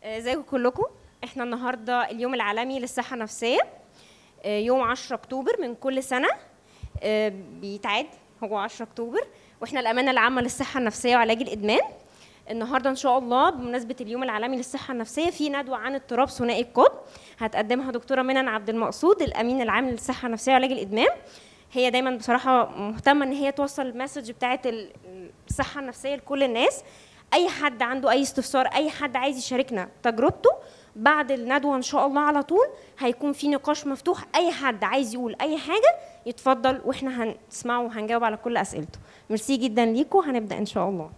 ازيكم كلكم احنا النهارده اليوم العالمي للصحه النفسيه آه، يوم 10 اكتوبر من كل سنه آه، بيتعاد هو 10 اكتوبر واحنا الامانه العامه للصحه النفسيه وعلاج الادمان النهارده ان شاء الله بمناسبه اليوم العالمي للصحه النفسيه في ندوه عن اضطراب ثنائي القطب هتقدمها دكتوره منن عبد المقصود الامين العام للصحه النفسيه وعلاج الادمان هي دايما بصراحه مهتمه ان هي توصل المسج بتاعه ال- الصحه النفسيه لكل الناس اي حد عنده اي استفسار اي حد عايز يشاركنا تجربته بعد الندوه ان شاء الله على طول هيكون في نقاش مفتوح اي حد عايز يقول اي حاجه يتفضل واحنا هنسمعه وهنجاوب على كل اسئلته ميرسي جدا ليكم هنبدا ان شاء الله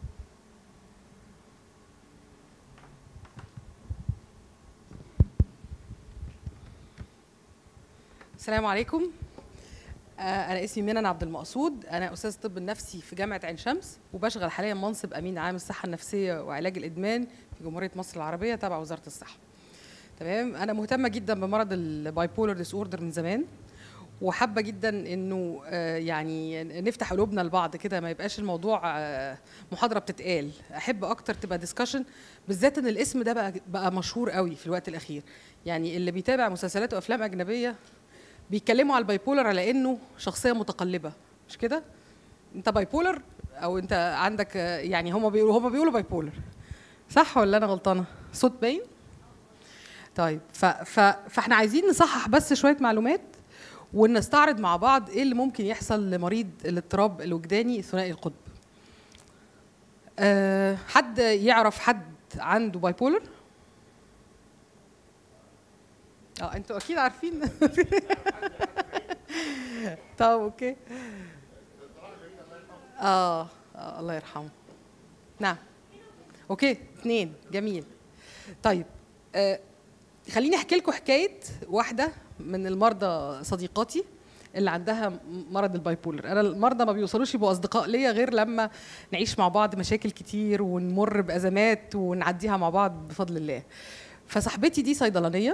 السلام عليكم آه، انا اسمي منن عبد المقصود انا استاذ طب النفسي في جامعه عين شمس وبشغل حاليا منصب امين عام الصحه النفسيه وعلاج الادمان في جمهوريه مصر العربيه تبع وزاره الصحه تمام انا مهتمه جدا بمرض الباي بولر ديس اوردر من زمان وحابه جدا انه آه، يعني نفتح قلوبنا لبعض كده ما يبقاش الموضوع آه، محاضره بتتقال احب اكتر تبقى ديسكشن بالذات ان الاسم ده بقى بقى مشهور قوي في الوقت الاخير يعني اللي بيتابع مسلسلات وافلام اجنبيه بيتكلموا على الباي بولر على انه شخصيه متقلبه مش كده انت باي بولر او انت عندك آه، يعني هم بيقولوا هم بيقولوا باي بولر صح ولا انا غلطانه صوت باين طيب ف ف فاحنا عايزين نصحح بس شويه معلومات ونستعرض مع بعض ايه اللي ممكن يحصل لمريض الاضطراب الوجداني ثنائي القطب أه حد يعرف حد عنده باي بولر اه انتوا اكيد عارفين طب اوكي اه, آه الله يرحمه نعم اوكي اثنين جميل طيب آه خليني احكي لكم حكايه واحده من المرضى صديقاتي اللي عندها م- مرض الباي بولر انا المرضى ما بيوصلوش يبقوا اصدقاء ليا غير لما نعيش مع بعض مشاكل كتير ونمر بازمات ونعديها مع بعض بفضل الله فصاحبتي دي صيدلانيه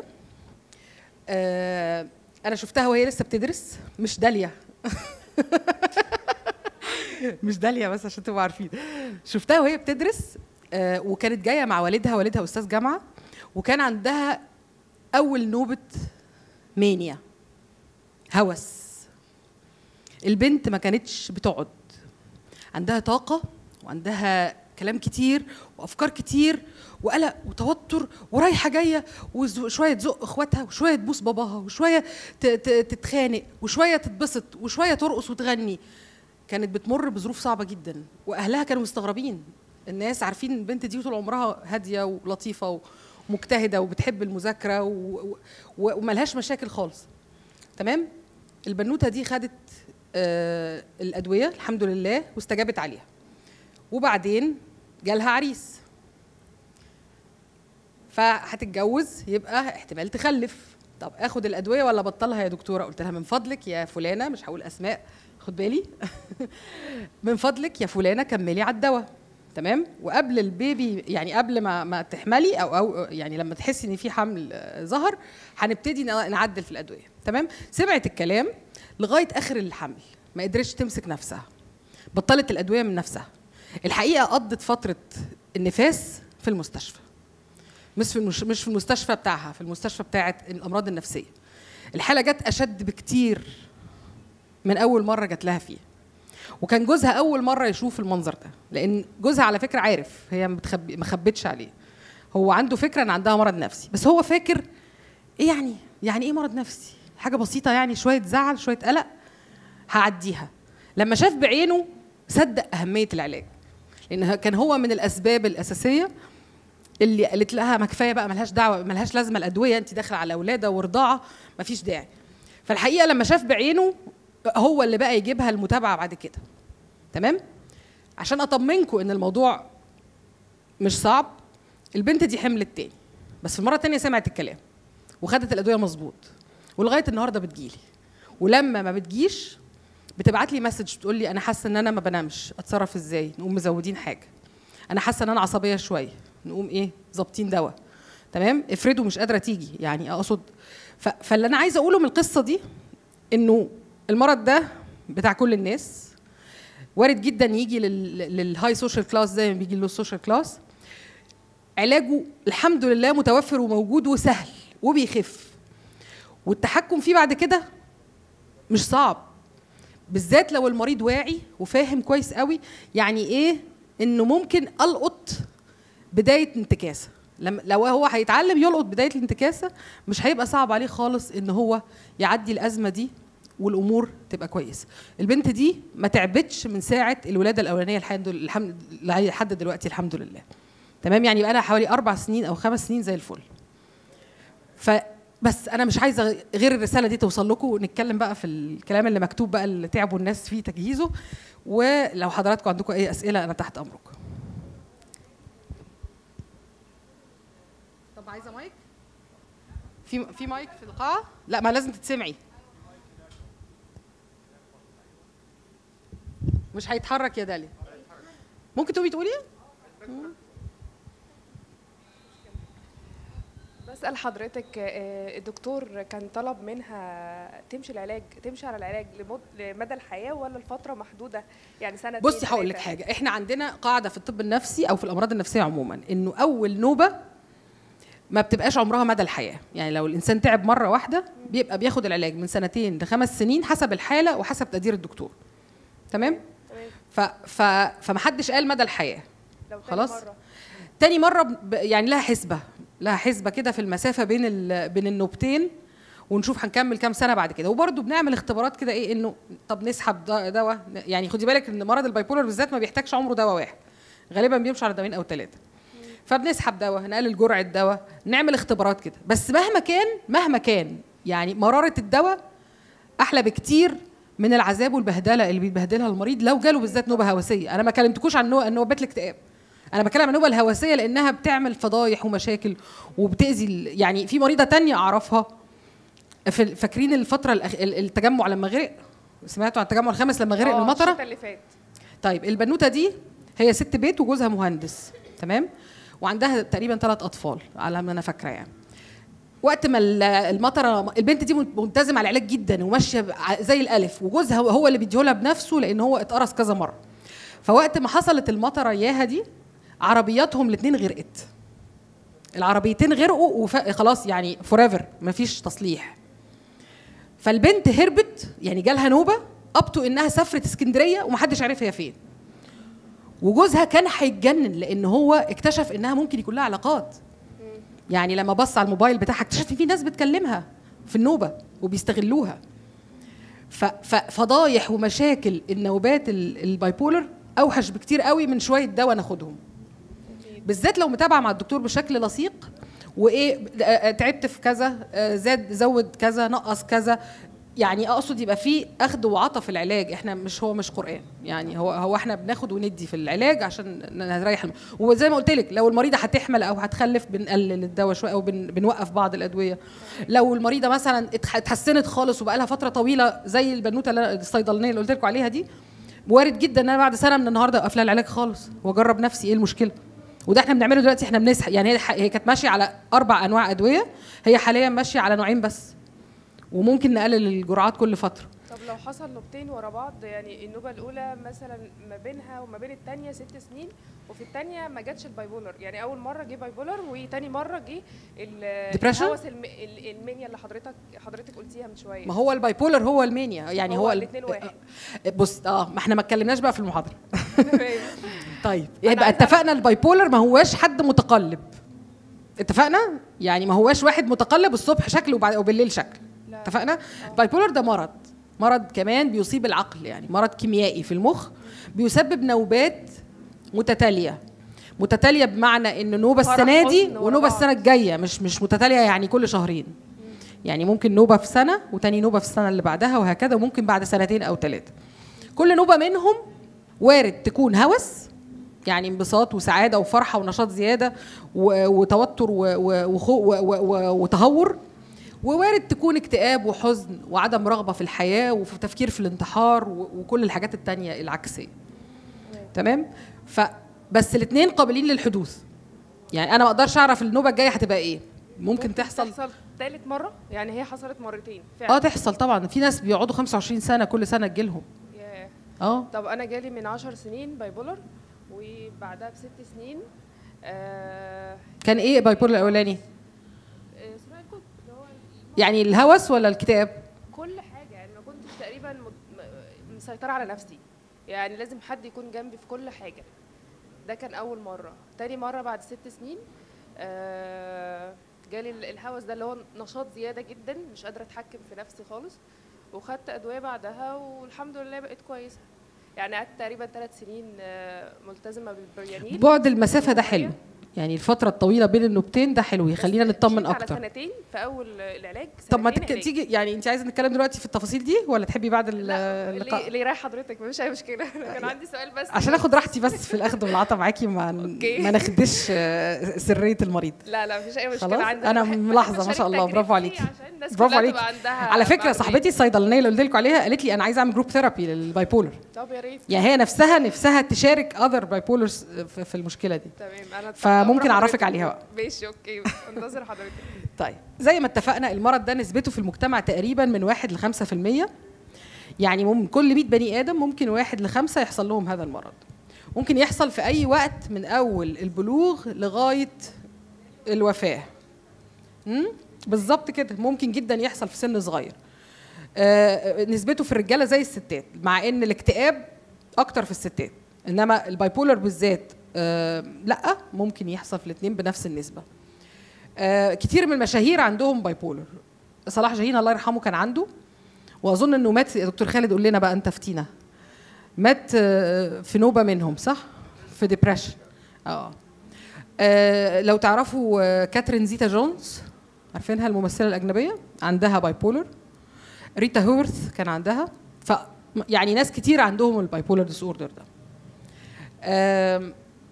آه انا شفتها وهي لسه بتدرس مش داليا مش داليا بس عشان تبقوا عارفين شفتها وهي بتدرس آه وكانت جايه مع والدها والدها استاذ جامعه وكان عندها اول نوبه مانيا هوس البنت ما كانتش بتقعد عندها طاقه وعندها كلام كتير وافكار كتير وقلق وتوتر ورايحه جايه وشويه تزق اخواتها وشويه تبوس باباها وشويه ت- ت- تتخانق وشويه تتبسط وشويه ترقص وتغني كانت بتمر بظروف صعبه جدا واهلها كانوا مستغربين الناس عارفين البنت دي طول عمرها هاديه ولطيفه ومجتهده وبتحب المذاكره و- و- و- وملهاش مشاكل خالص تمام البنوته دي خدت آه الادويه الحمد لله واستجابت عليها وبعدين جالها عريس فهتتجوز يبقى احتمال تخلف طب اخد الادويه ولا ابطلها يا دكتوره قلت لها من فضلك يا فلانه مش هقول اسماء خد بالي من فضلك يا فلانه كملي على الدواء تمام وقبل البيبي يعني قبل ما ما تحملي او او يعني لما تحسي ان في حمل آه، ظهر هنبتدي ن- نعدل في الادويه تمام سمعت الكلام لغايه اخر الحمل ما قدرتش تمسك نفسها بطلت الادويه من نفسها الحقيقه قضت فتره النفاس في المستشفى مش في المش... مش في المستشفى بتاعها في المستشفى بتاعه الامراض النفسيه الحاله جت اشد بكتير من اول مره جت لها فيها وكان جوزها اول مره يشوف المنظر ده لان جوزها على فكره عارف هي ما بتخب... ما خبتش عليه هو عنده فكره ان عندها مرض نفسي بس هو فاكر ايه يعني يعني ايه مرض نفسي حاجه بسيطه يعني شويه زعل شويه قلق هعديها لما شاف بعينه صدق اهميه العلاج لان كان هو من الاسباب الاساسيه اللي قالت لها ما كفايه بقى ملهاش دعوه ملهاش لازمه الادويه انت داخله على ولاده ورضاعه مفيش داعي فالحقيقه لما شاف بعينه هو اللي بقى يجيبها المتابعه بعد كده تمام عشان اطمنكم ان الموضوع مش صعب البنت دي حملت تاني بس في المره التانيه سمعت الكلام وخدت الادويه مظبوط ولغايه النهارده بتجيلي ولما ما بتجيش بتبعت لي مسج بتقول لي انا حاسه ان انا ما بنامش اتصرف ازاي نقوم مزودين حاجه انا حاسه ان انا عصبيه شويه نقوم ايه ظابطين دواء تمام افرضوا مش قادره تيجي يعني اقصد ف... فاللي انا عايزه اقوله من القصه دي انه المرض ده بتاع كل الناس وارد جدا يجي لل... للهاي سوشيال كلاس زي ما بيجي له السوشيال كلاس علاجه الحمد لله متوفر وموجود وسهل وبيخف والتحكم فيه بعد كده مش صعب بالذات لو المريض واعي وفاهم كويس قوي يعني ايه انه ممكن القط بدايه انتكاسه لما لو هو هيتعلم يلقط بدايه الانتكاسه مش هيبقى صعب عليه خالص ان هو يعدي الازمه دي والامور تبقى كويسه البنت دي ما تعبتش من ساعه الولاده الاولانيه الحمد لله الحمد لحد دلوقتي الحمد لله تمام يعني بقى لها حوالي اربع سنين او خمس سنين زي الفل فبس انا مش عايزه غير الرساله دي توصل لكم ونتكلم بقى في الكلام اللي مكتوب بقى اللي تعبوا الناس فيه تجهيزه ولو حضراتكم عندكم اي اسئله انا تحت امركم طب عايزه مايك في في مايك في القاعه لا ما لازم تتسمعي مش هيتحرك يا داليا ممكن تقومي تقولي بسأل حضرتك آه، الدكتور كان طلب منها تمشي العلاج تمشي على العلاج لمد... لمدى الحياة ولا لفترة محدودة يعني سنة بصي هقول لك حاجه احنا عندنا قاعده في الطب النفسي او في الامراض النفسيه عموما انه اول نوبه ما بتبقاش عمرها مدى الحياه يعني لو الانسان تعب مره واحده بيبقى بياخد العلاج من سنتين لخمس سنين حسب الحاله وحسب تقدير الدكتور تمام تمام. ف ف فمحدش قال مدى الحياه لو تاني خلاص مرة تاني مره ب- يعني لها حسبه لها حسبه كده في المسافه بين ال... بين النوبتين ونشوف هنكمل كام سنه بعد كده وبرده بنعمل اختبارات كده ايه انه طب نسحب د- دواء يعني خدي بالك ان مرض البايبولر بالذات ما بيحتاجش عمره دواء واحد غالبا بيمشي على دواءين او ثلاثه فبنسحب دواء نقلل جرعه دواء نعمل اختبارات كده بس مهما كان مهما كان يعني مراره الدواء احلى بكتير من العذاب والبهدله اللي بيتبهدلها المريض لو جاله بالذات نوبه هوسيه انا ما كلمتكوش عن نوع- نوبات الاكتئاب انا بتكلم عن النوبه الهوسيه لانها بتعمل فضايح ومشاكل وبتاذي ال- يعني في مريضه تانية اعرفها في فاكرين الفتره الأخ... ال- التجمع لما غرق سمعتوا عن التجمع الخامس لما غرق آه، المطره الشتا اللي فات طيب البنوته دي هي ست بيت وجوزها مهندس تمام وعندها تقريبا ثلاث اطفال على ما انا فاكره يعني وقت ما ال- المطره البنت دي ملتزمه على العلاج جدا وماشيه ع- زي الالف وجوزها هو اللي بيديهولها بنفسه لان هو اتقرص كذا مره فوقت ما حصلت المطره اياها دي عربياتهم الاثنين غرقت العربيتين غرقوا وخلاص يعني فوريفر مفيش تصليح فالبنت هربت يعني جالها نوبه ابتو انها سافرت اسكندريه ومحدش عارف هي فين وجوزها كان هيتجنن لان هو اكتشف انها ممكن يكون لها علاقات يعني لما بص على الموبايل بتاعها اكتشف ان في ناس بتكلمها في النوبه وبيستغلوها ف- ف- فضايح ومشاكل النوبات ال- البايبولر اوحش بكتير قوي من شويه دواء ناخدهم بالذات لو متابعه مع الدكتور بشكل لصيق وايه آه، آه، تعبت في كذا آه، زاد زود كذا نقص كذا يعني اقصد يبقى في اخذ وعطا في العلاج احنا مش هو مش قران يعني هو هو احنا بناخد وندي في العلاج عشان نريح الم- وزي ما قلت لك لو المريضه هتحمل او هتخلف بنقلل الدواء شويه او بن بنوقف بعض الادويه لو المريضه مثلا اتح- اتحسنت خالص وبقى لها فتره طويله زي البنوته اللي أنا- الصيدلانيه اللي قلت لكم عليها دي وارد جدا ان انا بعد سنه من النهارده اوقف لها العلاج خالص واجرب نفسي ايه المشكله وده احنا بنعمله دلوقتي احنا بنسحب يعني هي هي كانت ماشيه على اربع انواع ادويه هي حاليا ماشيه على نوعين بس وممكن نقلل الجرعات كل فتره طب لو حصل نوبتين ورا بعض يعني النوبة الأولى مثلا ما بينها وما بين التانية ست سنين وفي التانية ما جاتش البايبولر يعني أول مرة جه بايبولر وتاني مرة جه ال- Depression؟ الهوس الم- ال- المنيا اللي حضرتك حضرتك قلتيها من شوية ما هو البايبولر هو المانيا يعني هو, هو ال- الاتنين واحد. بص اه ما احنا ما اتكلمناش بقى في المحاضره تمام. طيب أنا يبقى عايزة اتفقنا البايبولر ما هواش حد متقلب اتفقنا يعني ما هواش واحد متقلب الصبح شكل وبعد وبالليل شكل لا. اتفقنا البايبولر ده مرض مرض كمان بيصيب العقل يعني مرض كيميائي في المخ بيسبب نوبات متتاليه متتاليه بمعنى ان نوبه فرح السنه دي حزن ورا ونوبه بعض. السنه الجايه مش مش متتاليه يعني كل شهرين يعني ممكن نوبه في سنه وتاني نوبه في السنه اللي بعدها وهكذا وممكن بعد سنتين او ثلاثه كل نوبه منهم وارد تكون هوس يعني انبساط وسعاده وفرحه ونشاط زياده و- وتوتر و- و- وخو- و- و- و- وتهور ووارد تكون اكتئاب وحزن وعدم رغبه في الحياه وفي تفكير في الانتحار و- وكل الحاجات التانية العكسيه تمام ف بس الاثنين قابلين للحدوث يعني انا ما اقدرش اعرف النوبه الجايه هتبقى ايه ممكن تحصل تحصل تالت مرة يعني هي حصلت مرتين اه فعلا تحصل طبعا في ناس بيقعدوا 25 سنه كل سنه تجيلهم ياه. اه طب انا جالي من عشر سنين بايبولر وبعدها بست سنين آه، كان ايه باي بولر الاولاني آه، ثنائي القطب اللي هو يعني الهوس ولا الكتاب كل حاجه يعني ما كنتش تقريبا مت- م- مسيطره على نفسي يعني لازم حد يكون جنبي في كل حاجه ده كان اول مره تاني مره بعد ست سنين آه، جالي ال- الهوس ده اللي هو نشاط زياده جدا مش قادره اتحكم في نفسي خالص وخدت ادويه بعدها والحمد لله بقيت كويسه يعني قعدت تقريبا ثلاث سنين آه، ملتزمه بالبريانين بعد المسافه ده حلو يعني الفتره الطويله بين النوبتين ده حلو بس يخلينا نطمن مشيت على اكتر سنتين في اول العلاج طب ما سنتين تك... علاج. تيجي يعني انت عايزه نتكلم دلوقتي في التفاصيل دي ولا تحبي بعد ال- لا اللقاء ليه ليه رايح حضرتك مفيش اي مشكله كان عندي سؤال بس عشان اخد راحتي بس في الاخذ والعطاء معاكي ما أوكي. ما ناخدش آه، سريه المريض لا لا مفيش اي مشكله خلاص؟ عندي أنا بحب- ملاحظة بحب ما شاء أشارك الله، برافو تجربتي عليكي. عشان الناس برافو كلها عليكي تبقى عندها على فكره معلومات. صاحبتي الصيدلانيه اللي قلت لكم عليها قالت لي انا عايزه اعمل جروب ثيرابي للباي بولر طب يا ريت يعني هي نفسها نفسها تشارك اذر باي بولرز في في المشكله دي تمام انا فممكن أمر أعرفك حضرتك. عليها بقى. ماشي اوكي انتظر حضرتك طيب زي ما اتفقنا المرض ده نسبته في المجتمع تقريبا من 1 ل 5% يعني ممكن كل 100 بني ادم ممكن واحد لخمسه يحصل لهم هذا المرض ممكن يحصل في اي وقت من اول البلوغ لغايه الوفاه مم؟ بالظبط كده ممكن جدا يحصل في سن صغير آه، نسبته في الرجاله زي الستات مع ان الاكتئاب اكتر في الستات انما البايبولر بالذات آه، لا ممكن يحصل في الاثنين بنفس النسبه آه، كتير من المشاهير عندهم بايبولر صلاح جاهين الله يرحمه كان عنده واظن انه مات يا دكتور خالد قول لنا بقى انت فتينا مات آه، في نوبه منهم صح في ديبريشن اه آه، لو تعرفوا آه، كاترين زيتا جونز عارفينها الممثله الاجنبيه عندها بايبولر ريتا هورث كان عندها ف يعني ناس كتير عندهم البايبولر ديس اوردر ده آم،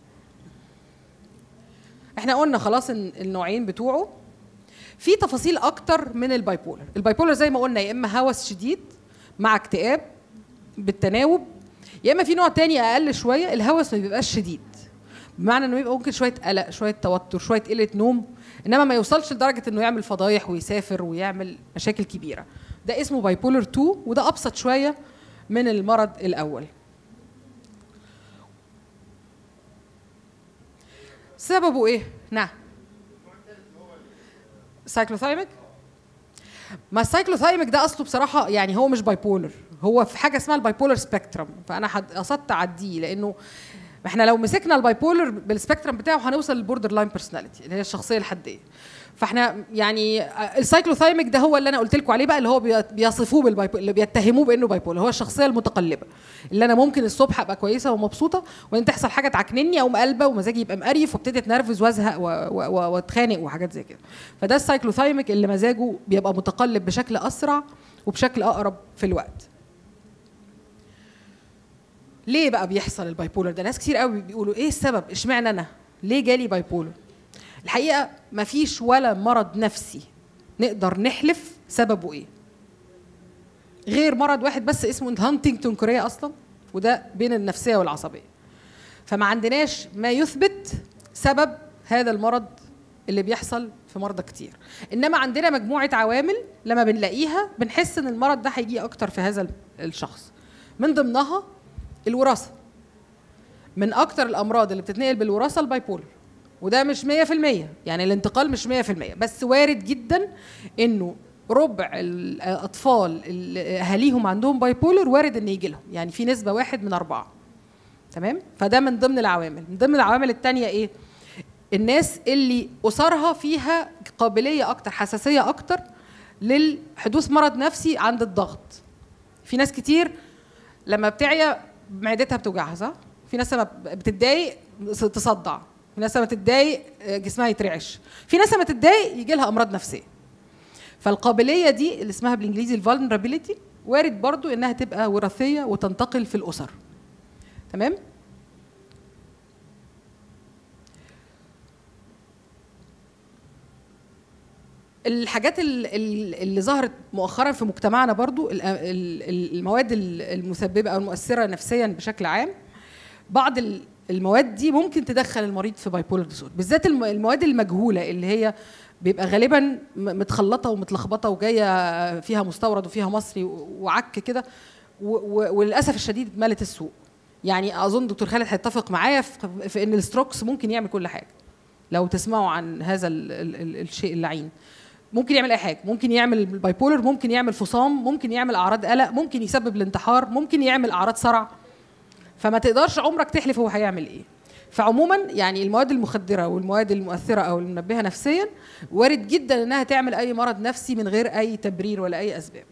احنا قلنا خلاص ان النوعين بتوعه في تفاصيل اكتر من البايبولر البايبولر زي ما قلنا يا اما هوس شديد مع اكتئاب بالتناوب يا اما في نوع تاني اقل شويه الهوس ما بيبقاش شديد بمعنى انه يبقى ممكن شويه قلق شويه توتر شويه قله نوم انما ما يوصلش لدرجه انه يعمل فضايح ويسافر ويعمل مشاكل كبيره ده اسمه بايبولر 2 وده ابسط شويه من المرض الاول سببه ايه نعم سايكلوثايميك ما السايكلوثايميك ده اصله بصراحه يعني هو مش بايبولر هو في حاجه اسمها البايبولر سبيكترم فانا حد- قصدت اعديه لانه احنا لو مسكنا البايبولر بالسبيكترم بتاعه هنوصل للبوردر لاين بيرسوناليتي اللي هي الشخصيه الحديه فاحنا يعني السايكلوثايميك ده هو اللي انا قلت لكم عليه بقى اللي هو بي- بيصفوه بالبايبولر اللي بيتهموه بانه بايبولر هو الشخصيه المتقلبه اللي انا ممكن الصبح ابقى كويسه ومبسوطه وبعدين تحصل حاجه تعكنني او مقلبه ومزاجي يبقى مقريف وابتدي اتنرفز وازهق و- و- و- واتخانق وحاجات زي كده فده السايكلوثايميك اللي مزاجه بيبقى متقلب بشكل اسرع وبشكل اقرب في الوقت ليه بقى بيحصل البايبولر ده ناس كتير قوي بيقولوا ايه السبب اشمعنى انا ليه جالي بايبولر الحقيقه مفيش ولا مرض نفسي نقدر نحلف سببه ايه غير مرض واحد بس اسمه هانتنجتون كوريا اصلا وده بين النفسيه والعصبيه فما عندناش ما يثبت سبب هذا المرض اللي بيحصل في مرضى كتير انما عندنا مجموعه عوامل لما بنلاقيها بنحس ان المرض ده هيجي اكتر في هذا الشخص من ضمنها الوراثه من اكتر الامراض اللي بتتنقل بالوراثه البايبولر وده مش 100% يعني الانتقال مش 100% بس وارد جدا انه ربع الاطفال اللي اهاليهم عندهم بايبولر وارد ان يجي لهم يعني في نسبه واحد من اربعه تمام فده من ضمن العوامل من ضمن العوامل التانية ايه الناس اللي اسرها فيها قابليه اكتر حساسيه اكتر للحدوث مرض نفسي عند الضغط في ناس كتير لما بتعيا معدتها بتوجعها صح في ناس لما بتتضايق تصدع في ناس لما تتضايق جسمها يترعش في ناس لما تتضايق يجي لها امراض نفسيه فالقابليه دي اللي اسمها بالانجليزي الفولنربيليتي وارد برضو انها تبقى وراثيه وتنتقل في الاسر تمام الحاجات اللي ظهرت مؤخرا في مجتمعنا برضو المواد المسببه او المؤثره نفسيا بشكل عام بعض المواد دي ممكن تدخل المريض في بايبولر ديسوردر بالذات المواد المجهوله اللي هي بيبقى غالبا متخلطه ومتلخبطه وجايه فيها مستورد وفيها مصري وعك كده وللاسف الشديد اتملت السوق يعني اظن دكتور خالد هيتفق معايا في, في ان الستروكس ممكن يعمل كل حاجه لو تسمعوا عن هذا ال ال ال الشيء اللعين ممكن يعمل اي حاجه ممكن يعمل باي بولر ممكن يعمل فصام ممكن يعمل اعراض قلق ممكن يسبب الانتحار ممكن يعمل اعراض صرع فما تقدرش عمرك تحلف هو هيعمل ايه فعموما يعني المواد المخدره والمواد المؤثره او المنبهه نفسيا وارد جدا انها تعمل اي مرض نفسي من غير اي تبرير ولا اي اسباب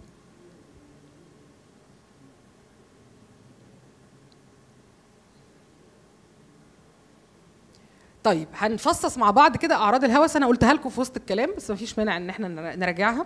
طيب هنفصص مع بعض كده اعراض الهوس انا قلتها لكم في وسط الكلام بس مفيش مانع ان احنا نر- نراجعها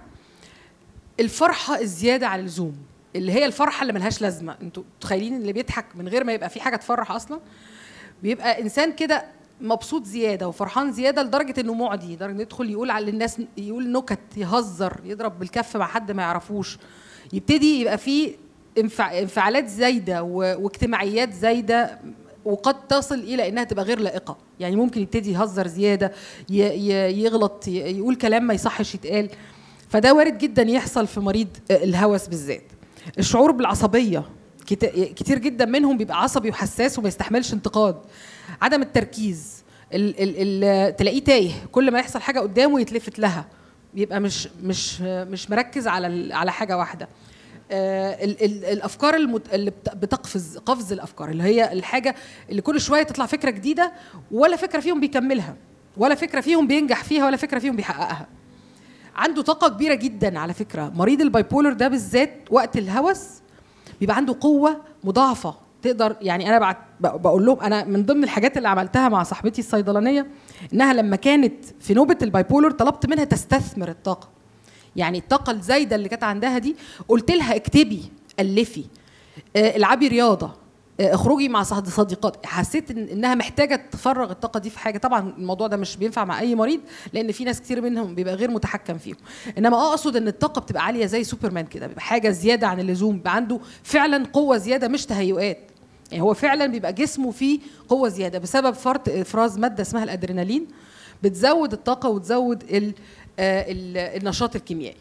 الفرحه الزياده عن اللزوم اللي هي الفرحه اللي ملهاش لازمه انتوا متخيلين اللي بيضحك من غير ما يبقى في حاجه تفرح اصلا بيبقى انسان كده مبسوط زياده وفرحان زياده لدرجه انه معدي لدرجه انه يدخل يقول على الناس يقول نكت يهزر يضرب بالكف مع حد ما يعرفوش يبتدي يبقى في انفع- انفعالات زايده و- واجتماعيات زايده وقد تصل الى انها تبقى غير لائقه يعني ممكن يبتدي يهزر زياده ي- ي- يغلط ي- يقول كلام ما يصحش يتقال فده وارد جدا يحصل في مريض الهوس بالذات الشعور بالعصبيه كت- كتير جدا منهم بيبقى عصبي وحساس وما يستحملش انتقاد عدم التركيز ال ال ال تلاقيه تايه كل ما يحصل حاجه قدامه يتلفت لها بيبقى مش مش مش مركز على ال- على حاجه واحده آه، ال ال الافكار المت... اللي بت- بتقفز قفز الافكار اللي هي الحاجه اللي كل شويه تطلع فكره جديده ولا فكره فيهم بيكملها ولا فكره فيهم بينجح فيها ولا فكره فيهم بيحققها عنده طاقه كبيره جدا على فكره مريض البايبولر ده بالذات وقت الهوس بيبقى عنده قوه مضاعفه تقدر يعني انا بعت ب- بقول لهم انا من ضمن الحاجات اللي عملتها مع صاحبتي الصيدلانيه انها لما كانت في نوبه البايبولر طلبت منها تستثمر الطاقه يعني الطاقه الزايده اللي كانت عندها دي قلت لها اكتبي الفي آه، العبي رياضه آه، اخرجي مع صد- صديقات حسيت إن انها محتاجه تفرغ الطاقه دي في حاجه طبعا الموضوع ده مش بينفع مع اي مريض لان في ناس كتير منهم بيبقى غير متحكم فيهم انما اقصد ان الطاقه بتبقى عاليه زي سوبرمان كده بيبقى حاجه زياده عن اللزوم بيبقى عنده فعلا قوه زياده مش تهيؤات يعني هو فعلا بيبقى جسمه فيه قوه زياده بسبب فرط افراز ماده اسمها الادرينالين بتزود الطاقه وتزود ال آه، ال- النشاط الكيميائي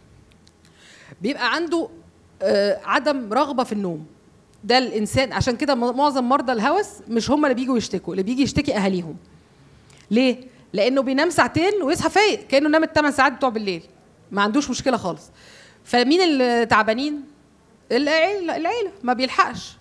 بيبقى عنده آه، عدم رغبه في النوم ده الانسان عشان كده م- معظم مرضى الهوس مش هم اللي بيجوا يشتكوا اللي بيجي يشتكي اهاليهم ليه لانه بينام ساعتين ويصحى فايق كانه نام الثمان ساعات بتوع بالليل ما عندوش مشكله خالص فمين اللي تعبانين العيله العيله ما بيلحقش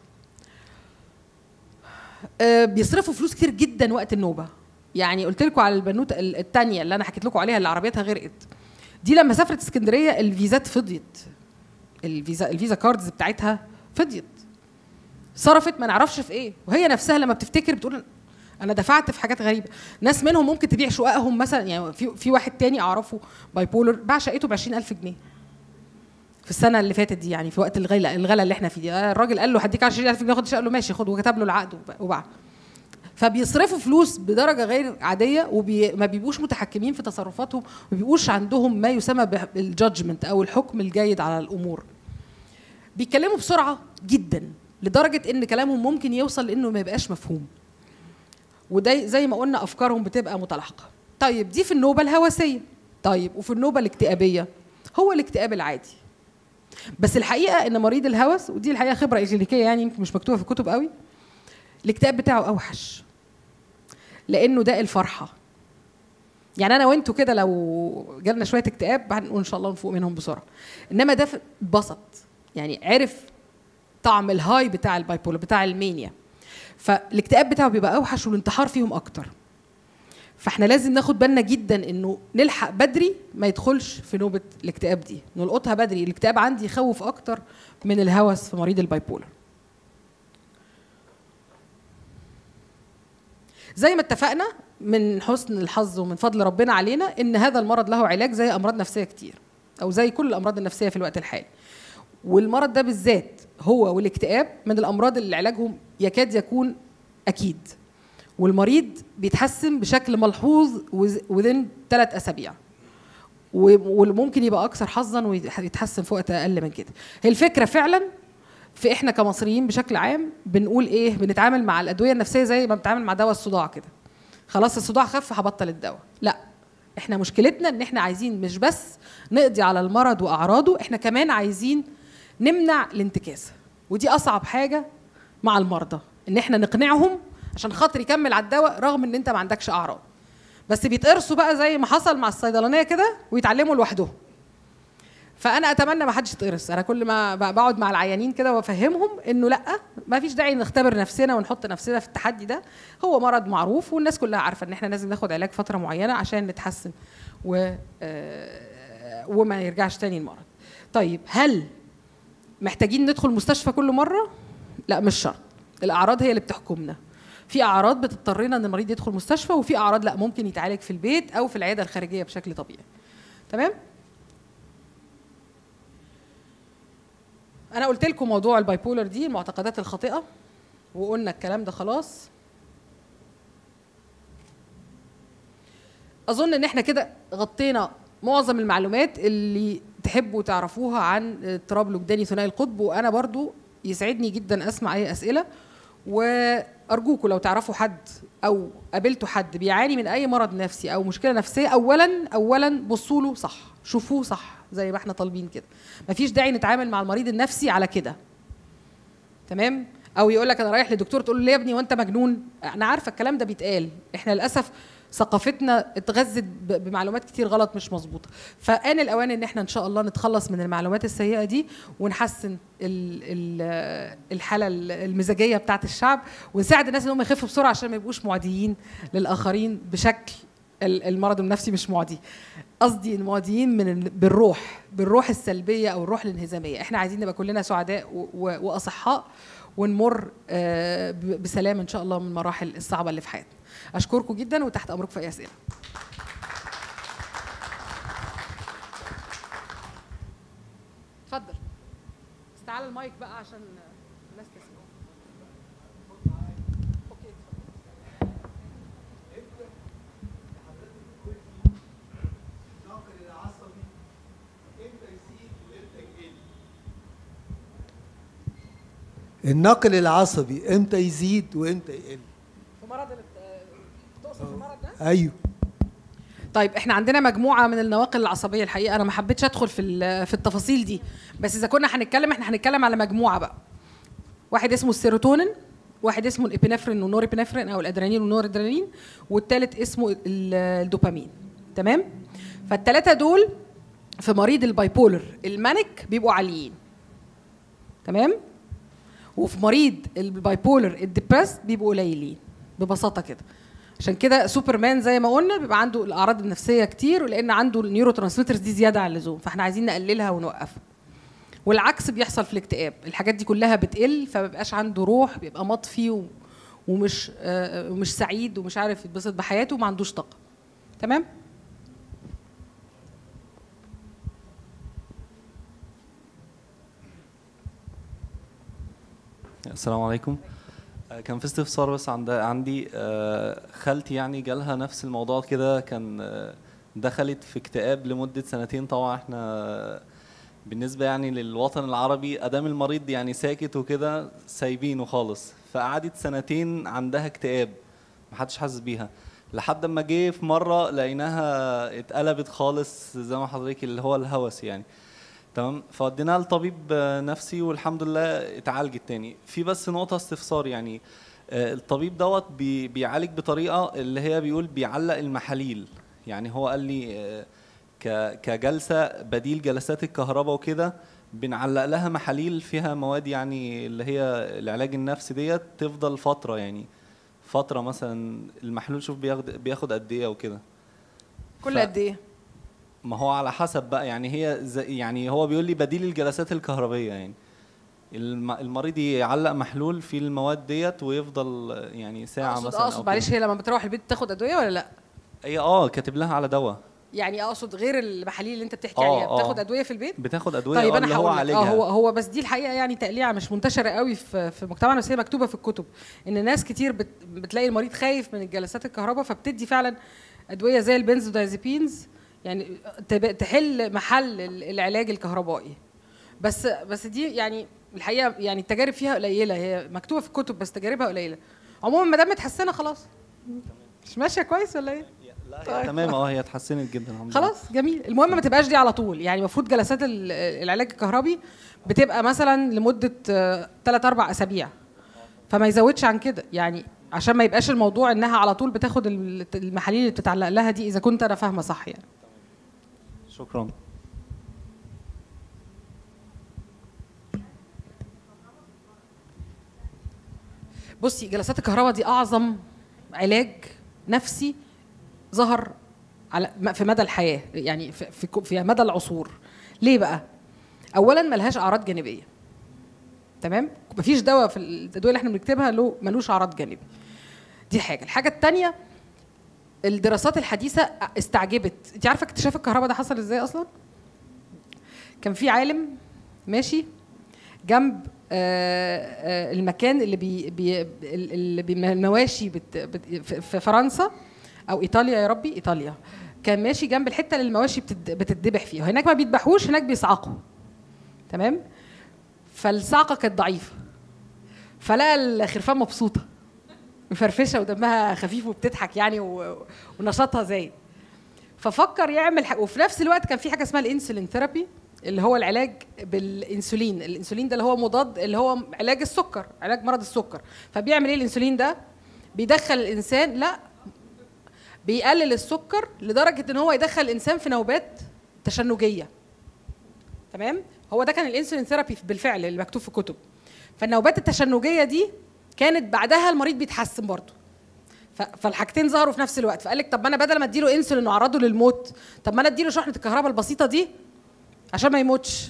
آه، بيصرفوا فلوس كتير جدا وقت النوبه يعني قلت لكم على البنوته ال- التانية اللي انا حكيت لكم عليها اللي عربيتها غرقت دي لما سافرت اسكندريه الفيزات فضيت الفيزا الفيزا كاردز بتاعتها فضيت صرفت ما نعرفش في ايه وهي نفسها لما بتفتكر بتقول انا دفعت في حاجات غريبه ناس منهم ممكن تبيع شققهم مثلا يعني في في واحد تاني اعرفه باي بولر باع شقته ب 20000 جنيه في السنه اللي فاتت دي يعني في وقت الغلا الغلا اللي احنا فيه دي الراجل قال له هديك 20000 جنيه خد الشقه قال له ماشي خد وكتب له العقد وب- وباع فبيصرفوا فلوس بدرجه غير عاديه وما بيبقوش متحكمين في تصرفاتهم ما بيبقوش عندهم ما يسمى بالجادجمنت او الحكم الجيد على الامور بيتكلموا بسرعه جدا لدرجه ان كلامهم ممكن يوصل لانه ما يبقاش مفهوم وده زي ما قلنا افكارهم بتبقى متلاحقه طيب دي في النوبه الهوسيه طيب وفي النوبه الاكتئابيه هو الاكتئاب العادي بس الحقيقه ان مريض الهوس ودي الحقيقه خبره اكلينيكيه يعني يمكن مش مكتوبه في الكتب قوي الاكتئاب بتاعه اوحش لانه ده الفرحه يعني انا وانتوا كده لو جالنا شويه اكتئاب هنقول ان شاء الله نفوق منهم بسرعه انما ده اتبسط يعني عرف طعم الهاي بتاع البايبولر بتاع المانيا فالاكتئاب بتاعه بيبقى اوحش والانتحار فيهم اكتر فاحنا لازم ناخد بالنا جدا انه نلحق بدري ما يدخلش في نوبه الاكتئاب دي نلقطها بدري الاكتئاب عندي يخوف اكتر من الهوس في مريض البايبولر زي ما اتفقنا من حسن الحظ ومن فضل ربنا علينا ان هذا المرض له علاج زي امراض نفسيه كتير او زي كل الامراض النفسيه في الوقت الحالي والمرض ده بالذات هو والاكتئاب من الامراض اللي علاجهم يكاد يكون اكيد والمريض بيتحسن بشكل ملحوظ وذن ثلاث اسابيع وممكن يبقى اكثر حظا ويتحسن في وقت اقل من كده هي الفكره فعلا في احنا كمصريين بشكل عام بنقول ايه بنتعامل مع الادويه النفسيه زي ما بنتعامل مع دواء الصداع كده خلاص الصداع خف هبطل الدواء لا احنا مشكلتنا ان احنا عايزين مش بس نقضي على المرض واعراضه احنا كمان عايزين نمنع الانتكاسه ودي اصعب حاجه مع المرضى ان احنا نقنعهم عشان خاطر يكمل على الدواء رغم ان انت ما عندكش اعراض بس بيتقرصوا بقى زي ما حصل مع الصيدلانيه كده ويتعلموا لوحدهم فانا اتمنى ما حدش يتقرص انا كل ما ب- بقعد مع العيانين كده وافهمهم انه لا ما فيش داعي نختبر نفسنا ونحط نفسنا في التحدي ده هو مرض معروف والناس كلها عارفه ان احنا لازم ناخد علاج فتره معينه عشان نتحسن و آه، وما يرجعش تاني المرض طيب هل محتاجين ندخل مستشفى كل مره لا مش شرط الاعراض هي اللي بتحكمنا في اعراض بتضطرنا ان المريض يدخل مستشفى وفي اعراض لا ممكن يتعالج في البيت او في العياده الخارجيه بشكل طبيعي تمام انا قلت لكم موضوع البايبولر دي المعتقدات الخاطئه وقلنا الكلام ده خلاص اظن ان احنا كده غطينا معظم المعلومات اللي تحبوا تعرفوها عن اضطراب الوجداني ثنائي القطب وانا برضو يسعدني جدا اسمع اي اسئله وارجوكم لو تعرفوا حد او قابلتوا حد بيعاني من اي مرض نفسي او مشكله نفسيه اولا اولا بصوا له صح شوفوه صح زي ما احنا طالبين كده مفيش داعي نتعامل مع المريض النفسي على كده تمام او يقول لك انا رايح لدكتور تقول له ليه يا ابني وانت مجنون انا عارفه الكلام ده بيتقال احنا للاسف ثقافتنا اتغذت ب- بمعلومات كتير غلط مش مظبوطه فان الاوان ان احنا ان شاء الله نتخلص من المعلومات السيئه دي ونحسن ال ال الحاله المزاجيه بتاعه الشعب ونساعد الناس ان هم يخفوا بسرعه عشان ما يبقوش معديين للاخرين بشكل ال- المرض النفسي مش معدي قصدي المعديين من ال- بالروح بالروح السلبيه او الروح الانهزاميه احنا عايزين نبقى كلنا سعداء و- و- واصحاء ونمر آه، ب- بسلام ان شاء الله من المراحل الصعبه اللي في حياتنا اشكركم جدا وتحت امركم في اي اسئله اتفضل بس تعالى المايك بقى عشان الناس تسمع اوكي اتفضل. الناقل العصبي امتى يزيد وامتى يقل الناقل العصبي امتى يزيد وامتى يقل في مرض ال- تقصد في المرض ده ايوه طيب احنا عندنا مجموعه من النواقل العصبيه الحقيقه انا ما حبيتش ادخل في ال- في التفاصيل دي بس اذا كنا هنتكلم احنا هنتكلم على مجموعه بقى واحد اسمه السيروتونين واحد اسمه الابينفرين والنور ابينفرين او الادرينالين والنور ادرينالين والثالث اسمه ال- الدوبامين تمام فالثلاثه دول في مريض البايبولر المانيك بيبقوا عاليين تمام وفي مريض البايبولر الديبرس بيبقوا قليلين ببساطه كده عشان كده سوبرمان زي ما قلنا بيبقى عنده الاعراض النفسيه كتير ولان عنده النيورو ترانسميترز دي زياده عن اللزوم فاحنا عايزين نقللها ونوقفها والعكس بيحصل في الاكتئاب الحاجات دي كلها بتقل فمبقاش عنده روح بيبقى مطفي و... ومش آه ومش سعيد ومش عارف يتبسط بحياته وما عندوش طاقه تمام السلام عليكم آه، كان في استفسار بس عند عندي آه، خالتي يعني جالها نفس الموضوع كده كان آه، دخلت في اكتئاب لمدة سنتين طبعا احنا آه، بالنسبة يعني للوطن العربي أدام المريض يعني ساكت وكده سايبينه خالص فقعدت سنتين عندها اكتئاب محدش حاسس بيها لحد ما جه في مرة لقيناها اتقلبت خالص زي ما حضرتك اللي هو الهوس يعني تمام فوديناها لطبيب آه، نفسي والحمد لله اتعالجت تاني في بس نقطة استفسار يعني آه، الطبيب دوت بي بيعالج بطريقة اللي هي بيقول بيعلق المحاليل يعني هو قال لي آه، ك- كجلسة بديل جلسات الكهرباء وكده بنعلق لها محاليل فيها مواد يعني اللي هي العلاج النفسي ديت تفضل فترة يعني فترة مثلا المحلول شوف بياخد بياخد قد ايه وكده كل ف- قد ايه ما هو على حسب بقى يعني هي زي يعني هو بيقول لي بديل الجلسات الكهربية يعني الم- المريض يعلق محلول في المواد ديت ويفضل يعني ساعة اقصد مثلا أو اقصد معلش كده. هي لما بتروح البيت تاخد ادويه ولا لا هي اه كاتب لها على دواء يعني اقصد غير المحاليل اللي انت بتحكي آه، عليها آه. بتاخد ادويه في البيت بتاخد ادوية طيب آه انا اللي هو هقول لك اه عالجها هو هو بس دي الحقيقه يعني تقليعه مش منتشره قوي في في مجتمعنا بس هي مكتوبه في الكتب ان ناس كتير بت بتلاقي المريض خايف من الجلسات الكهرباء فبتدي فعلا ادويه زي البنزودايزيبينز يعني تب- تحل محل ال- العلاج الكهربائي بس بس دي يعني الحقيقه يعني التجارب فيها قليله هي مكتوبه في الكتب بس تجاربها قليله عموما ما دام متحسنه خلاص مش ماشيه كويس ولا ايه؟ لا طيب. هي تمام اه هي اتحسنت جدا الحمد لله خلاص جميل المهم ما تبقاش دي على طول يعني المفروض جلسات ال- العلاج الكهربي بتبقى مثلا لمده 3 4 اسابيع فما يزودش عن كده يعني عشان ما يبقاش الموضوع انها على طول بتاخد ال- المحاليل اللي بتتعلق لها دي اذا كنت انا فاهمه صح يعني شكرا بصي جلسات الكهرباء دي اعظم علاج نفسي ظهر على م- في مدى الحياه يعني في في, كو- في مدى العصور ليه بقى اولا ملهاش اعراض جانبيه تمام مفيش دواء في الادويه اللي احنا بنكتبها له ملوش اعراض جانبي دي حاجه الحاجه الثانيه الدراسات الحديثه استعجبت انت عارفه اكتشاف الكهرباء ده حصل ازاي اصلا كان في عالم ماشي جنب آه، آه، المكان اللي بي بي اللي بي المواشي بت بت في في فرنسا او ايطاليا يا ربي ايطاليا كان ماشي جنب الحته اللي المواشي بتد- بتتذبح فيها هناك ما بيذبحوش هناك بيصعقوا تمام فالصعقه كانت ضعيفه فلقى الخرفان مبسوطه مفرفشه ودمها خفيف وبتضحك يعني و- ونشاطها زايد ففكر يعمل حاجة وفي نفس الوقت كان في حاجه اسمها الانسولين ثيرابي اللي هو العلاج بالانسولين الانسولين ده اللي هو مضاد اللي هو علاج السكر علاج مرض السكر فبيعمل ايه الانسولين ده بيدخل الانسان لا بيقلل السكر لدرجه ان هو يدخل الانسان في نوبات تشنجيه تمام هو ده كان الانسولين ثيرابي بالفعل اللي مكتوب في الكتب فالنوبات التشنجيه دي كانت بعدها المريض بيتحسن برضه ف- فالحاجتين ظهروا في نفس الوقت فقال لك طب ما انا بدل ما اديله انسولين واعرضه للموت طب ما انا اديله شحنه الكهرباء البسيطه دي عشان ما يموتش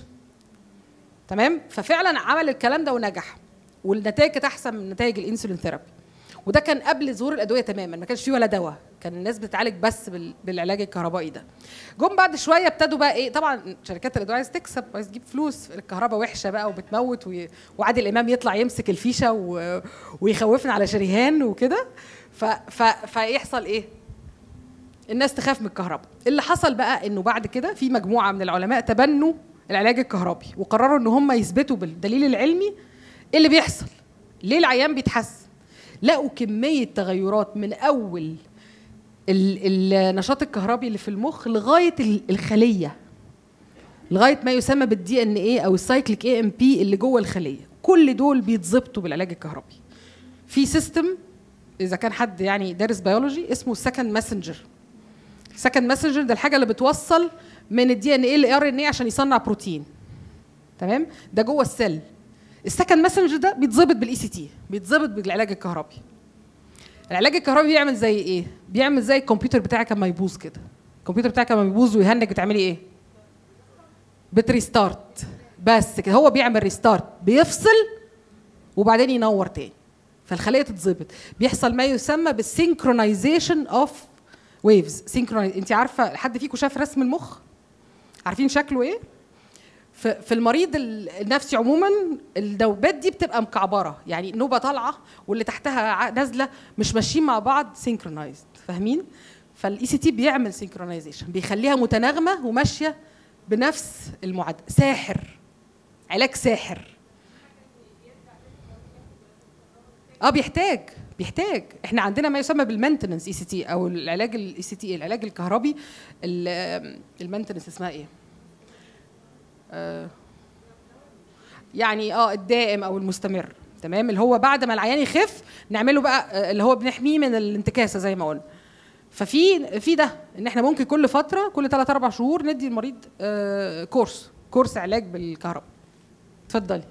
تمام ففعلا عمل الكلام ده ونجح والنتائج كانت احسن من نتائج الانسولين ثيرابي وده كان قبل ظهور الادويه تماما ما كانش فيه ولا دواء كان الناس بتتعالج بس بال- بالعلاج الكهربائي ده جم بعد شويه ابتدوا بقى ايه طبعا شركات الادويه عايز تكسب عايز تجيب فلوس الكهرباء وحشه بقى وبتموت وي- وعادل امام يطلع يمسك الفيشه و... ويخوفنا على شريهان وكده ف... ف... فيحصل ايه الناس تخاف من الكهرباء اللي حصل بقى انه بعد كده في مجموعه من العلماء تبنوا العلاج الكهربي وقرروا ان هم يثبتوا بالدليل العلمي ايه اللي بيحصل ليه العيان بيتحسن لقوا كميه تغيرات من اول ال- النشاط الكهربي اللي في المخ لغايه ال- الخليه لغايه ما يسمى بالدي ان ايه او السايكليك اي ام بي اللي جوه الخليه كل دول بيتظبطوا بالعلاج الكهربي في سيستم اذا كان حد يعني دارس بيولوجي اسمه سكند ماسنجر سكند ماسنجر ده الحاجه اللي بتوصل من الدي ان ايه للار ان ايه عشان يصنع بروتين تمام ده جوه السيل السكند ماسنجر ده بيتظبط بالاي سي تي بيتظبط بالعلاج الكهربي العلاج الكهربي بيعمل زي ايه بيعمل زي الكمبيوتر بتاعك لما يبوظ كده الكمبيوتر بتاعك لما يبوظ ويهنج بتعملي ايه بتريستارت بس كده هو بيعمل ريستارت بيفصل وبعدين ينور تاني فالخليه تتظبط بيحصل ما يسمى بالسينكرونايزيشن اوف ويفز سينكرونايز انت عارفه حد فيكم شاف رسم المخ عارفين شكله ايه في في المريض ال- النفسي عموما النوبات دي بتبقى مكعبره يعني نوبه طالعه واللي تحتها ع- نازله مش ماشيين مع بعض سينكرونايزد فاهمين فالاي سي تي بيعمل سينكرونايزيشن بيخليها متناغمه وماشيه بنفس المعدل ساحر علاج ساحر اه بيحتاج بيحتاج احنا عندنا ما يسمى بالمينتننس اي سي تي او العلاج الاي سي تي العلاج الكهربي المينتننس اسمها ايه آه، يعني اه الدائم او المستمر تمام اللي هو بعد ما العيان يخف نعمله بقى آه، اللي هو بنحميه من الانتكاسه زي ما قلنا ففي في ده ان احنا ممكن كل فتره كل 3 4 شهور ندي المريض آه، كورس كورس علاج بالكهرباء اتفضلي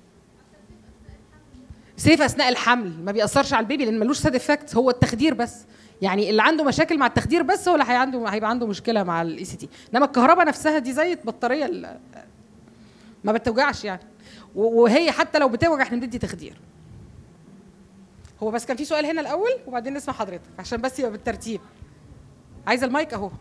سيف اثناء الحمل ما بيأثرش على البيبي لان ملوش سايد افكت هو التخدير بس يعني اللي عنده مشاكل مع التخدير بس هو اللي هي عنده هيبقى عنده مشكله مع الاي سي تي انما الكهرباء نفسها دي زي البطاريه ال- ما بتوجعش يعني و- وهي حتى لو بتوجع احنا بندي تخدير هو بس كان في سؤال هنا الاول وبعدين نسمع حضرتك عشان بس يبقى بالترتيب عايزه المايك اهو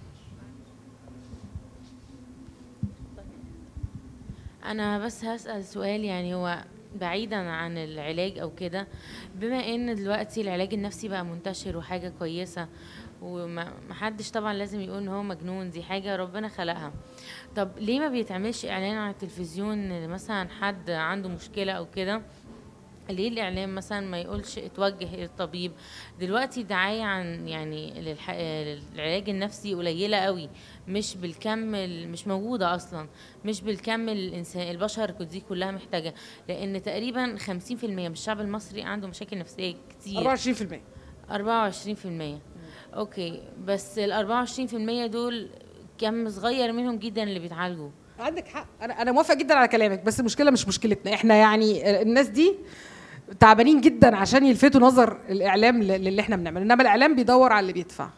انا بس هسأل سؤال يعني هو بعيدا عن العلاج او كده بما ان دلوقتي العلاج النفسي بقى منتشر وحاجة كويسة ومحدش طبعا لازم يقول ان هو مجنون دي حاجة ربنا خلقها طب ليه ما بيتعملش اعلان على التلفزيون إن مثلا حد عنده مشكلة او كده ليه الاعلام مثلا ما يقولش اتوجه للطبيب دلوقتي دعايه عن يعني للح... للعلاج النفسي قليله قوي مش بالكم ال- مش موجوده اصلا مش بالكم الانسان البشر دي كلها محتاجه لان تقريبا 50% من الشعب المصري عنده مشاكل نفسيه كتير 24% 24% اوكي بس ال 24% دول كم صغير منهم جدا اللي بيتعالجوا عندك حق انا انا موافقه جدا على كلامك بس المشكله مش مشكلتنا احنا يعني الناس دي تعبانين جدا عشان يلفتوا نظر الاعلام ل- للي احنا بنعمله انما الاعلام بيدور على اللي بيدفع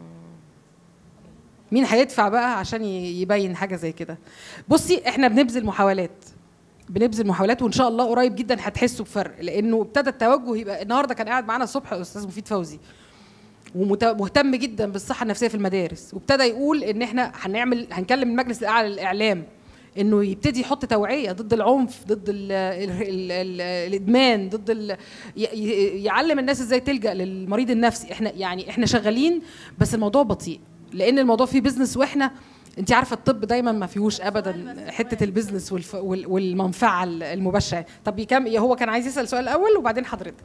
مين هيدفع بقى عشان ي- يبين حاجه زي كده بصي احنا بنبذل محاولات بنبذل محاولات وان شاء الله قريب جدا هتحسوا بفرق لانه ابتدى التوجه يبقى النهارده كان قاعد معانا الصبح استاذ مفيد فوزي ومهتم جدا بالصحه النفسيه في المدارس وابتدى يقول ان احنا هنعمل هنكلم المجلس الاعلى للاعلام انه يبتدي يحط توعيه ضد العنف ضد ال ال ال ال الادمان ضد ال ي- ي- يعلم الناس ازاي تلجا للمريض النفسي احنا يعني احنا شغالين بس الموضوع بطيء لان الموضوع فيه بيزنس واحنا انت عارفه الطب دايما ما فيهوش ابدا حته البيزنس والف وال- والمنفعه المباشره طب يكم هو كان عايز يسال سؤال الاول وبعدين حضرتك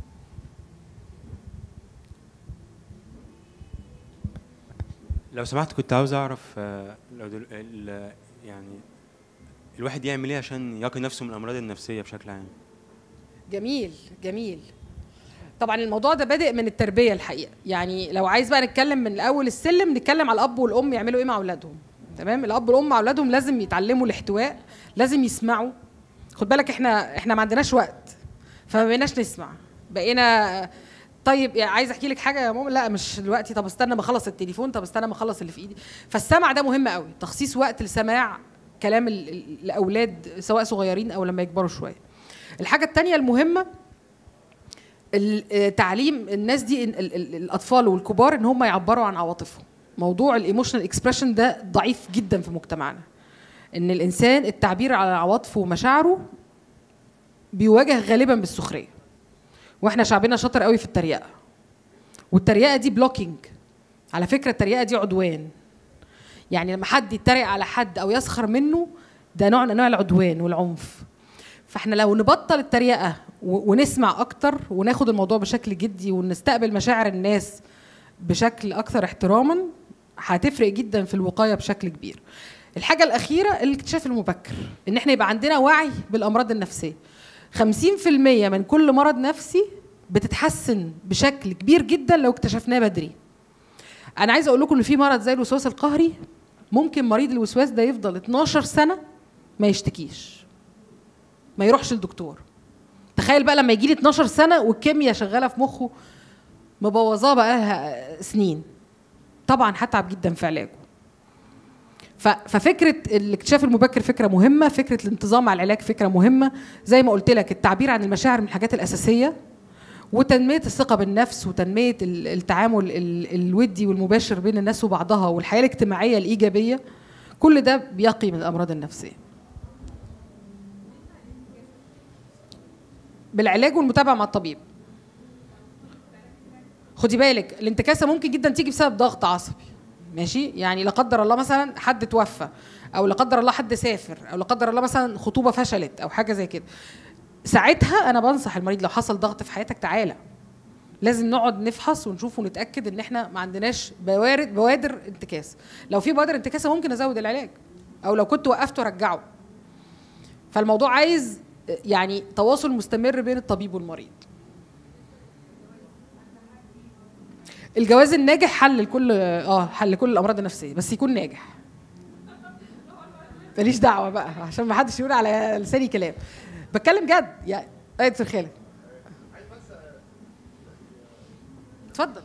لو سمحت كنت عاوز اعرف آه، لو دل... ال... يعني الواحد يعمل ايه عشان يقي نفسه من الامراض النفسيه بشكل عام جميل جميل طبعا الموضوع ده بادئ من التربيه الحقيقه يعني لو عايز بقى نتكلم من الاول السلم نتكلم على الاب والام يعملوا ايه مع اولادهم تمام الاب والام مع اولادهم لازم يتعلموا الاحتواء لازم يسمعوا خد بالك احنا احنا ما عندناش وقت فما بقيناش نسمع بقينا طيب يعني عايز احكي لك حاجه يا ماما لا مش دلوقتي طب استنى ما اخلص التليفون طب استنى ما اخلص اللي في ايدي فالسمع ده مهم قوي تخصيص وقت لسماع كلام ال- ال- الاولاد سواء صغيرين او لما يكبروا شويه الحاجه التانية المهمه ال- آه، تعليم الناس دي ال- ال- ال- الاطفال والكبار ان هم يعبروا عن عواطفهم موضوع الايموشنال اكسبريشن ده ضعيف جدا في مجتمعنا ان الانسان التعبير على عواطفه ومشاعره بيواجه غالبا بالسخريه واحنا شعبنا شاطر قوي في التريقه والتريقه دي بلوكينج على فكره التريقه دي عدوان يعني لما حد يتريق على حد او يسخر منه ده نوع من انواع العدوان والعنف فاحنا لو نبطل التريقه و- ونسمع اكتر وناخد الموضوع بشكل جدي ونستقبل مشاعر الناس بشكل اكثر احتراما هتفرق جدا في الوقايه بشكل كبير الحاجه الاخيره الاكتشاف المبكر ان احنا يبقى عندنا وعي بالامراض النفسيه 50% من كل مرض نفسي بتتحسن بشكل كبير جدا لو اكتشفناه بدري انا عايزه اقول لكم ان في مرض زي الوسواس القهري ممكن مريض الوسواس ده يفضل 12 سنه ما يشتكيش ما يروحش للدكتور تخيل بقى لما يجي لي 12 سنه والكيمياء شغاله في مخه مبوظاه بقى لها سنين طبعا هتعب جدا في علاجه ف- ففكره الاكتشاف المبكر فكره مهمه فكره الانتظام على العلاج فكره مهمه زي ما قلت لك التعبير عن المشاعر من الحاجات الاساسيه وتنميه الثقه بالنفس وتنميه ال- التعامل ال- الودي والمباشر بين الناس وبعضها والحياه الاجتماعيه الايجابيه كل ده بيقي من الامراض النفسيه بالعلاج والمتابعه مع الطبيب خدي بالك الانتكاسه ممكن جدا تيجي بسبب ضغط عصبي ماشي يعني لا قدر الله مثلا حد توفى او لا قدر الله حد سافر او لا قدر الله مثلا خطوبه فشلت او حاجه زي كده ساعتها انا بنصح المريض لو حصل ضغط في حياتك تعالى لازم نقعد نفحص ونشوف ونتاكد ان احنا ما عندناش بوادر بوادر انتكاس لو في بوادر انتكاسه ممكن ازود العلاج او لو كنت وقفته ارجعه فالموضوع عايز يعني تواصل مستمر بين الطبيب والمريض الجواز الناجح حل لكل اه حل لكل الامراض النفسيه بس يكون ناجح ماليش دعوه بقى عشان ما حدش يقول على لساني كلام بتكلم جد يعني ايه دكتور خالد اتفضل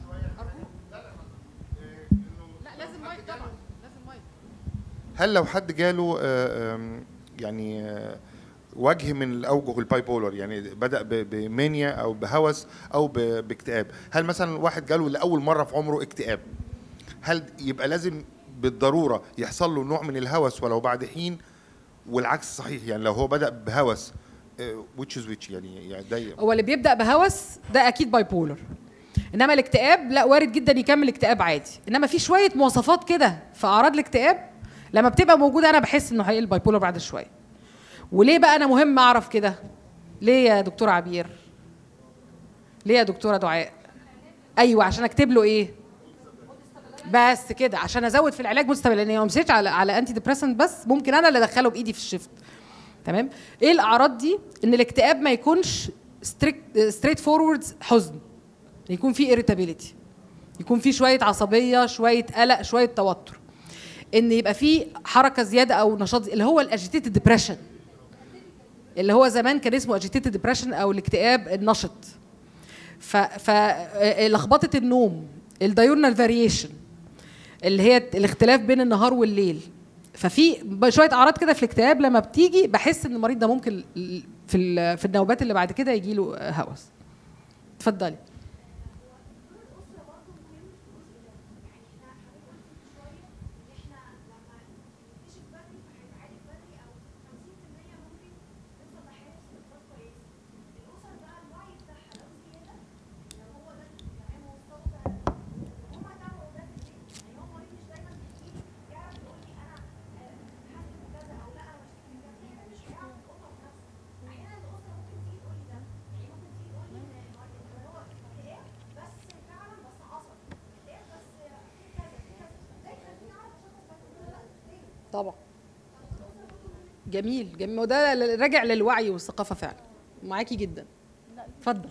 هل لو حد جاله آه، آم، يعني آه، وجه من الاوجه الباي بولر يعني بدا ب- بمانيا او بهوس او ب- باكتئاب هل مثلا واحد جاله لاول مره في عمره اكتئاب هل يبقى لازم بالضروره يحصل له نوع من الهوس ولو بعد حين والعكس صحيح يعني لو هو بدا بهوس ويتش از ويتش يعني يعني ده هو اللي بيبدا بهوس ده اكيد باي بولر انما الاكتئاب لا وارد جدا يكمل اكتئاب عادي انما في شويه مواصفات كده في اعراض الاكتئاب لما بتبقى موجوده انا بحس انه هيقل باي بولر بعد شويه وليه بقى انا مهم اعرف كده ليه يا دكتوره عبير ليه يا دكتوره دعاء ايوه عشان اكتب له ايه بس كده عشان ازود في العلاج مستمر لان لو مشيت على على انتي ديبريسنت بس ممكن انا اللي ادخله بايدي في الشيفت تمام ايه الاعراض دي ان الاكتئاب ما يكونش ستريت فوروردز حزن يكون فيه irritability يكون فيه شويه عصبيه شويه قلق شويه توتر ان يبقى فيه حركه زياده او نشاط اللي هو الاجيتيتد ديبريشن اللي هو زمان كان اسمه اجيتيتد ديبريشن او الاكتئاب النشط ف ف آه، لخبطه النوم الدايورنال فاريشن اللي هي الاختلاف بين النهار والليل ففي ب- شويه اعراض كده في الاكتئاب لما بتيجي بحس ان المريض ده ممكن ال- في ال- في النوبات اللي بعد كده يجي له هوس اتفضلي طبعا جميل جميل وده ل- راجع للوعي والثقافه فعلا معاكي جدا اتفضل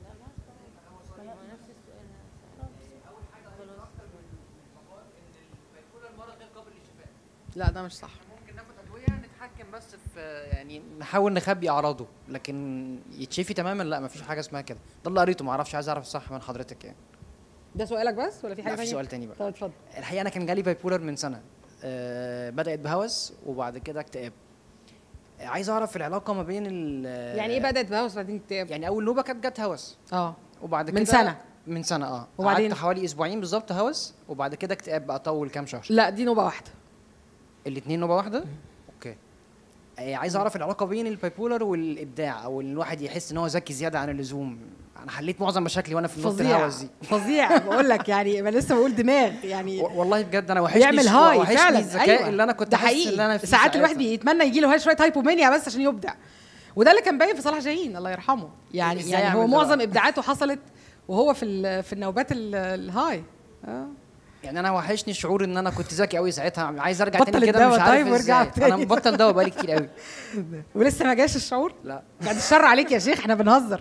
لا ده مش صح ممكن ناخد ادويه نتحكم بس في يعني نحاول نخبي اعراضه لكن يتشفي تماما لا مفيش حاجه اسمها كده ده اللي قريته معرفش عايز اعرف الصح من حضرتك يعني ده سؤالك بس ولا في حاجه لا في ثانيه سؤال تاني بقى طب اتفضل الحقيقه انا كان جالي باي بولر من سنه آه بدات بهوس وبعد كده اكتئاب آه، عايز اعرف العلاقه ما بين ال يعني ايه بدات بهوس بعدين اكتئاب يعني اول نوبه كانت جت هوس اه وبعد من كده سنة؟ من سنه اه وبعدين؟ قعدت حوالي اسبوعين بالظبط هوس وبعد كده اكتئاب بقى طول كام شهر لا دي نوبه واحده الاثنين نوبه واحده اوكي آه، عايز اعرف العلاقه بين البايبولر والابداع او ان الواحد يحس ان هو ذكي زياده عن اللزوم انا حليت معظم مشاكلي وانا في نص فظيع الهوس دي فظيع بقول لك يعني ما لسه بقول دماغ يعني و- والله بجد انا وحشني بيعمل الش- هاي وحشني فعلا الذكاء أيوة. اللي انا كنت ده حاسس حقيقي ان انا فيه ساعات الواحد ساعتها. بيتمنى يجي له شويه هايبومانيا بس عشان يبدع وده اللي كان باين في صلاح جاهين الله يرحمه يعني إزاي يعني هو يعمل ده معظم بقى؟ ابداعاته حصلت وهو في ال- في النوبات ال- الهاي اه يعني انا وحشني شعور ان انا كنت ذكي قوي ساعتها عايز ارجع بطل تاني كده الدواء مش عارف طيب وارجع ازاي تاني. انا مبطل دواء بقالي كتير قوي ولسه ما جاش الشعور لا بعد الشر عليك يا شيخ احنا بنهزر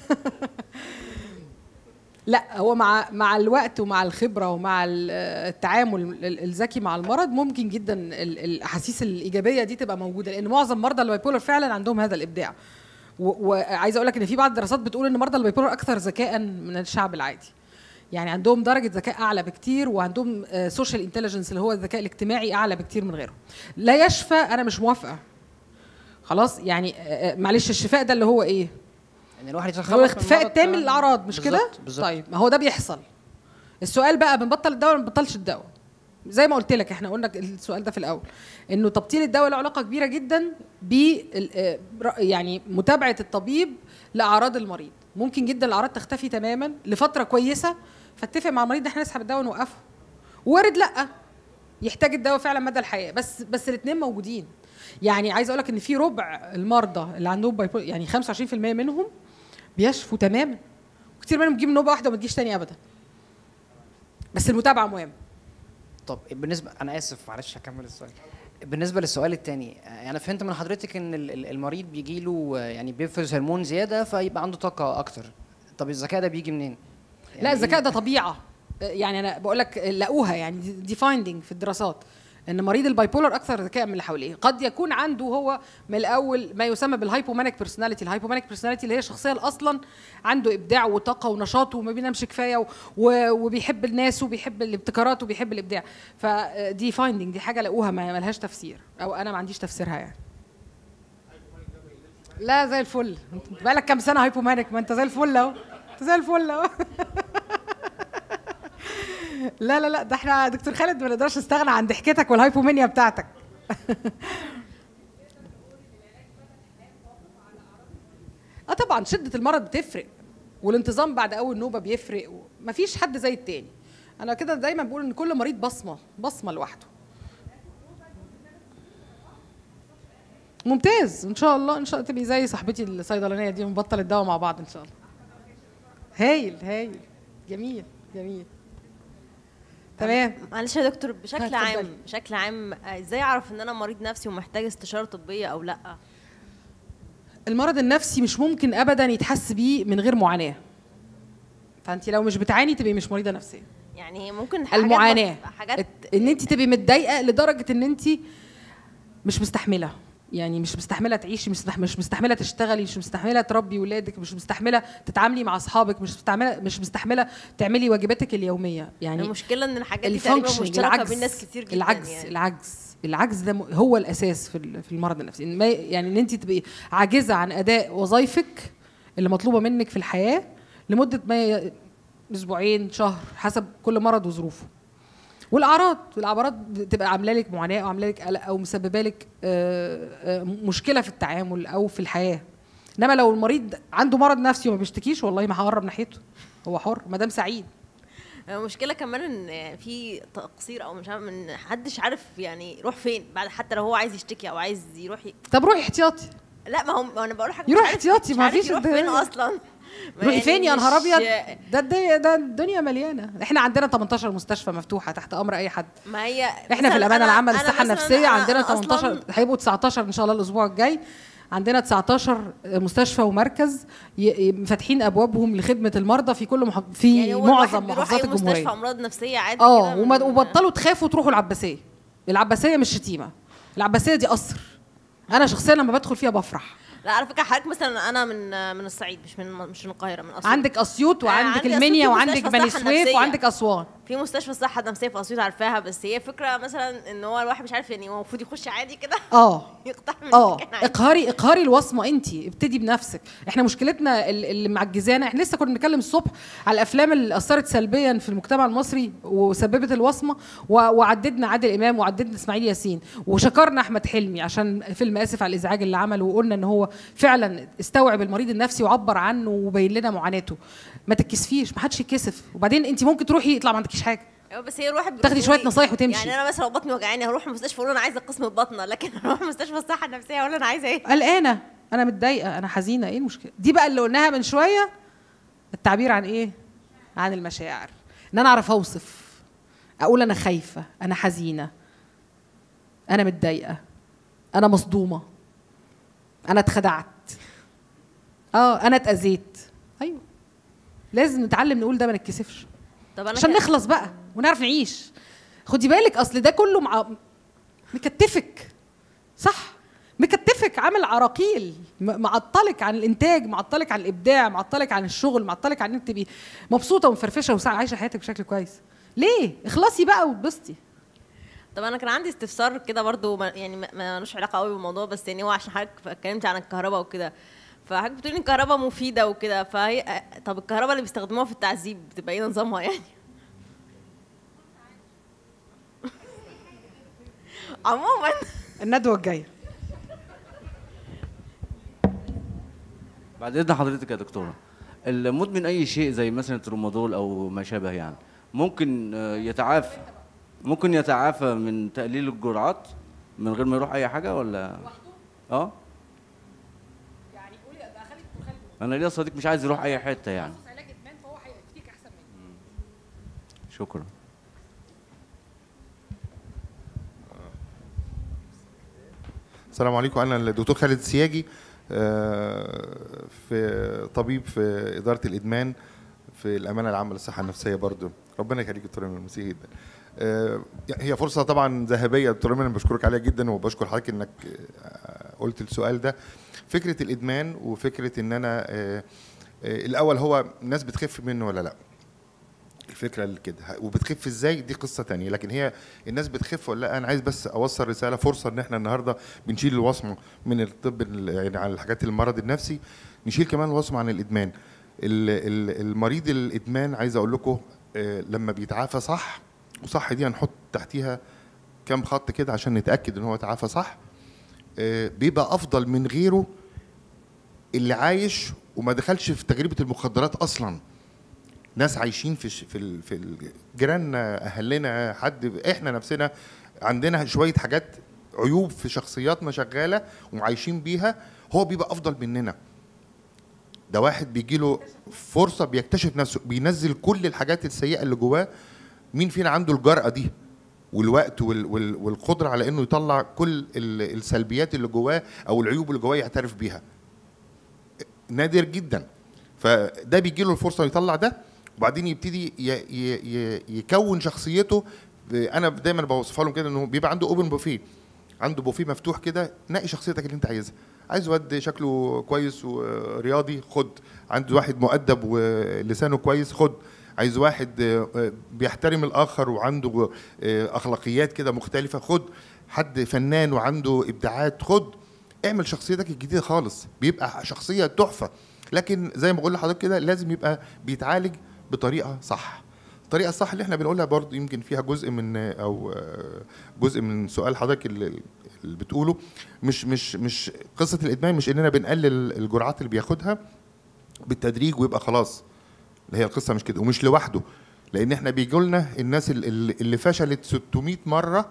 لا هو مع مع الوقت ومع الخبره ومع ال- التعامل ال- الذكي مع المرض ممكن جدا ال- الاحاسيس الايجابيه دي تبقى موجوده لان معظم مرضى البايبولر فعلا عندهم هذا الابداع و- وعايزه اقول لك ان في بعض الدراسات بتقول ان مرضى البايبولر اكثر ذكاء من الشعب العادي يعني عندهم درجه ذكاء اعلى بكتير وعندهم سوشيال انتليجنس اللي هو الذكاء الاجتماعي اعلى بكتير من غيرهم لا يشفى انا مش موافقه خلاص يعني آه، آه، معلش الشفاء ده اللي هو ايه يعني الواحد يتخلص هو من الاختفاء المرض التام من تمام. الاعراض مش كده بالظبط، بالظبط. طيب ما هو ده بيحصل السؤال بقى بنبطل الدواء ولا ما بنبطلش الدواء زي ما قلت لك احنا قلنا السؤال ده في الاول انه تبطيل الدواء له علاقه كبيره جدا ب يعني متابعه الطبيب لاعراض المريض ممكن جدا الاعراض تختفي تماما لفتره كويسه فاتفق مع المريض ان احنا نسحب الدواء ونوقفه وارد لا يحتاج الدواء فعلا مدى الحياه بس بس الاثنين موجودين يعني عايز اقول لك ان في ربع المرضى اللي عندهم بايبول يعني 25% منهم بيشفوا تماما كتير منهم بيجيب نوبه واحده وما تجيش تاني ابدا بس المتابعه مهمه طب بالنسبه انا اسف معلش هكمل السؤال بالنسبه للسؤال الثاني انا فهمت من حضرتك ان ال- ال- المريض بيجي له يعني بيفرز هرمون زياده فيبقى عنده طاقه اكتر طب الذكاء ده بيجي منين لا يعني الذكاء إيه؟ ده طبيعه يعني انا بقول لك لقوها يعني دي فايندنج في الدراسات ان مريض البايبولر اكثر ذكاء من اللي حواليه قد يكون عنده هو من الاول ما يسمى بالهايبومانيك بيرسوناليتي الهايبومانيك بيرسوناليتي اللي هي شخصيه اصلا عنده ابداع وطاقه ونشاط وما بينامش كفايه و- و- وبيحب الناس وبيحب الابتكارات وبيحب الابداع فدي فايندنج دي حاجه لقوها ما ما لهاش تفسير او انا ما عنديش تفسيرها يعني لا زي الفل انت بقالك كام سنه هايبومانيك ما انت زي الفل اهو انت زي الفل اهو لا لا لا ده احنا يا دكتور خالد ما نقدرش نستغنى عن ضحكتك والهايبومانيا بتاعتك اه طبعا شده المرض بتفرق والانتظام بعد اول نوبه بيفرق مفيش حد زي التاني انا كده دايما بقول ان كل مريض بصمه بصمه لوحده ممتاز ان شاء الله ان شاء الله تبقي زي صاحبتي الصيدلانيه دي ونبطل الدواء مع بعض ان شاء الله هايل هايل جميل جميل تمام معلش يا دكتور بشكل اتفضلي. عام بشكل عام آه، ازاي اعرف ان انا مريض نفسي ومحتاج استشاره طبيه او لا المرض النفسي مش ممكن ابدا يتحس بيه من غير معاناه فانت لو مش بتعاني تبقي مش مريضه نفسيه يعني ممكن حاجات المعاناه بس- حاجات ات- ان انت تبقي متضايقه لدرجه ان انت مش مستحمله يعني مش مستحمله تعيشي مش مستح- مش مستحمله تشتغلي مش مستحمله تربي ولادك مش مستحمله تتعاملي مع اصحابك مش مستحمله مش مستحمله تعملي واجباتك اليوميه يعني المشكله ان الحاجات دي تقريبا الفانكشنج مشتركه العجز بين ناس كتير جدا العجز يعني. العجز العجز ده م- هو الاساس في ال- في المرض النفسي إن ما يعني ان انت تبقي عاجزه عن اداء وظائفك اللي مطلوبه منك في الحياه لمده ما ي- اسبوعين شهر حسب كل مرض وظروفه والاعراض الاعراض بتبقى عامله لك معاناه او عامله لك قلق او مسببه لك آه، آه، مشكله في التعامل او في الحياه انما لو المريض عنده مرض نفسي وما بيشتكيش والله ما هقرب ناحيته هو حر ما دام سعيد المشكله كمان ان في تقصير او مش عارف من محدش عارف يعني يروح فين بعد حتى لو هو عايز يشتكي او عايز يروح ي... طب روحي احتياطي لا ما هو ما انا بقول حاجه مش يروح عارف- احتياطي، مش ما عارف فيش يروح ده- فين اصلا ما روحي يعني فين يا نهار مش- ابيض ده الدنيا ده الدنيا مليانه احنا عندنا 18 مستشفى مفتوحه تحت امر اي حد ما هي احنا مثلاً في الامانه أنا- العامه أنا للصحه مثلاً النفسيه أنا- عندنا أنا أصلاً 18 هيبقوا 19 ان شاء الله الاسبوع الجاي عندنا 19 مستشفى ومركز ي- ي- فاتحين ابوابهم لخدمه المرضى في كل محافظ في يعني هو معظم الواحد بيروح محافظات اي مستشفى الجمهوريه امراض نفسيه عادي اه كده وما- من- وبطلوا تخافوا تروحوا العباسيه العباسيه مش شتيمه العباسيه دي قصر انا شخصيا لما بدخل فيها بفرح لا على فكره حضرتك مثلا انا من من الصعيد مش من مش من القاهره من اسيوط عندك اسيوط وعندك عندي أسيوط المنيا في وعندك مستشفى بني الصحة سويف النفسية. وعندك اسوان في مستشفى الصحه النفسيه في اسيوط عارفاها بس هي فكره مثلا ان هو الواحد مش عارف يعني هو المفروض يخش عادي كده اه يقتحم من اه مكان عادي. اقهري اقهري الوصمه انت ابتدي بنفسك احنا مشكلتنا ال- اللي معجزانا احنا لسه كنا بنتكلم الصبح على الافلام اللي اثرت سلبيا في المجتمع المصري وسببت الوصمه و- وعددنا عادل امام وعددنا اسماعيل ياسين وشكرنا احمد حلمي عشان فيلم اسف على الازعاج اللي عمله وقلنا ان هو فعلا استوعب المريض النفسي وعبر عنه وبين لنا معاناته ما تتكسفيش ما حدش يتكسف وبعدين انت ممكن تروحي يطلع ما عندكيش حاجه ايوه بس هي الواحد تاخدي بيقول شوية نصايح وتمشي. يعني انا مثلا لو بطني وجعاني هروح المستشفى اقول انا عايزه قسم البطنه لكن اروح مستشفى الصحه النفسيه اقول انا عايزه ايه قلقانه انا متضايقه انا حزينه ايه المشكله دي بقى اللي قلناها من شويه التعبير عن ايه عن المشاعر ان انا اعرف اوصف اقول انا خايفه انا حزينه انا متضايقه انا مصدومه انا اتخدعت اه انا اتاذيت ايوه لازم نتعلم نقول ده ما نتكسفش طب انا عشان كده- نخلص بقى ونعرف نعيش خدي بالك اصل ده كله مع مكتفك صح مكتفك عامل عراقيل م- معطلك عن الانتاج معطلك عن الابداع معطلك عن الشغل معطلك عن انك تبقي مبسوطه ومفرفشه وعايشه حياتك بشكل كويس ليه اخلصي بقى واتبسطي طب انا كان عندي استفسار كده برضو ما يعني ما- ملوش علاقه قوي بالموضوع بس يعني هو عشان حضرتك اتكلمت عن الكهرباء وكده فحضرتك بتقولي ان الكهرباء مفيده وكده فهي طب الكهرباء اللي بيستخدموها في التعذيب بتبقى ايه نظامها يعني عموما الندوه الجايه بعد اذن حضرتك يا دكتوره المدمن اي شيء زي مثلا الترومادول او ما شابه يعني ممكن آه، يتعافى ممكن يتعافى من تقليل الجرعات من غير ما يروح اي حاجه ولا اه انا ليا صديق مش عايز يروح اي حته يعني شكرا السلام عليكم انا الدكتور خالد سياجي آه، في طبيب في اداره الادمان في الامانه العامه للصحه النفسيه برضو ربنا يخليك دكتور ايمن ميرسي جدا آه، هي فرصه طبعا ذهبيه دكتور ايمن أنا بشكرك عليها جدا وبشكر حضرتك انك آه، قلت السؤال ده فكره الادمان وفكره ان انا آه، آه، الاول هو الناس بتخف منه ولا لا الفكره اللي كده وبتخف ازاي دي قصه تانية لكن هي الناس بتخف ولا لا انا عايز بس اوصل رساله فرصه ان احنا النهارده بنشيل الوصمه من الطب ال- يعني على الحاجات المرض النفسي نشيل كمان الوصمه عن الادمان ال- ال- المريض الادمان عايز اقول لكم آه، لما بيتعافى صح وصح دي هنحط تحتيها كام خط كده عشان نتاكد ان هو تعافى صح آه، بيبقى افضل من غيره اللي عايش وما دخلش في تجربه المخدرات اصلا ناس عايشين في ش- في ال- في ال- جيراننا اهلنا حد احنا نفسنا عندنا شويه حاجات عيوب في شخصياتنا شغاله وعايشين بيها هو بيبقى افضل مننا ده واحد بيجي له فرصه بيكتشف نفسه بينزل كل الحاجات السيئه اللي جواه مين فينا عنده الجرأه دي والوقت وال وال والقدره على انه يطلع كل ال- السلبيات اللي جواه او العيوب اللي جواه يعترف بيها نادر جدا فده بيجي له الفرصه يطلع ده وبعدين يبتدي ي ي ي يكون شخصيته ب- انا دايما بوصفها لهم كده انه بيبقى عنده اوبن بوفيه عنده بوفيه مفتوح كده نقي شخصيتك اللي انت عايزها عايز واد شكله كويس ورياضي خد عايز واحد مؤدب ولسانه كويس خد عايز واحد آه، آه، بيحترم الاخر وعنده آه، اخلاقيات كده مختلفه خد حد فنان وعنده ابداعات خد اعمل شخصيتك الجديده خالص بيبقى شخصيه تحفه لكن زي ما بقول لحضرتك كده لازم يبقى بيتعالج بطريقه صح الطريقه الصح اللي احنا بنقولها برضه يمكن فيها جزء من او آه، جزء من سؤال حضرتك اللي اللي بتقوله مش مش مش قصه الادمان مش اننا بنقلل الجرعات اللي بياخدها بالتدريج ويبقى خلاص هي القصه مش كده ومش لوحده لان احنا بيجي لنا الناس ال- ال- اللي فشلت 600 مره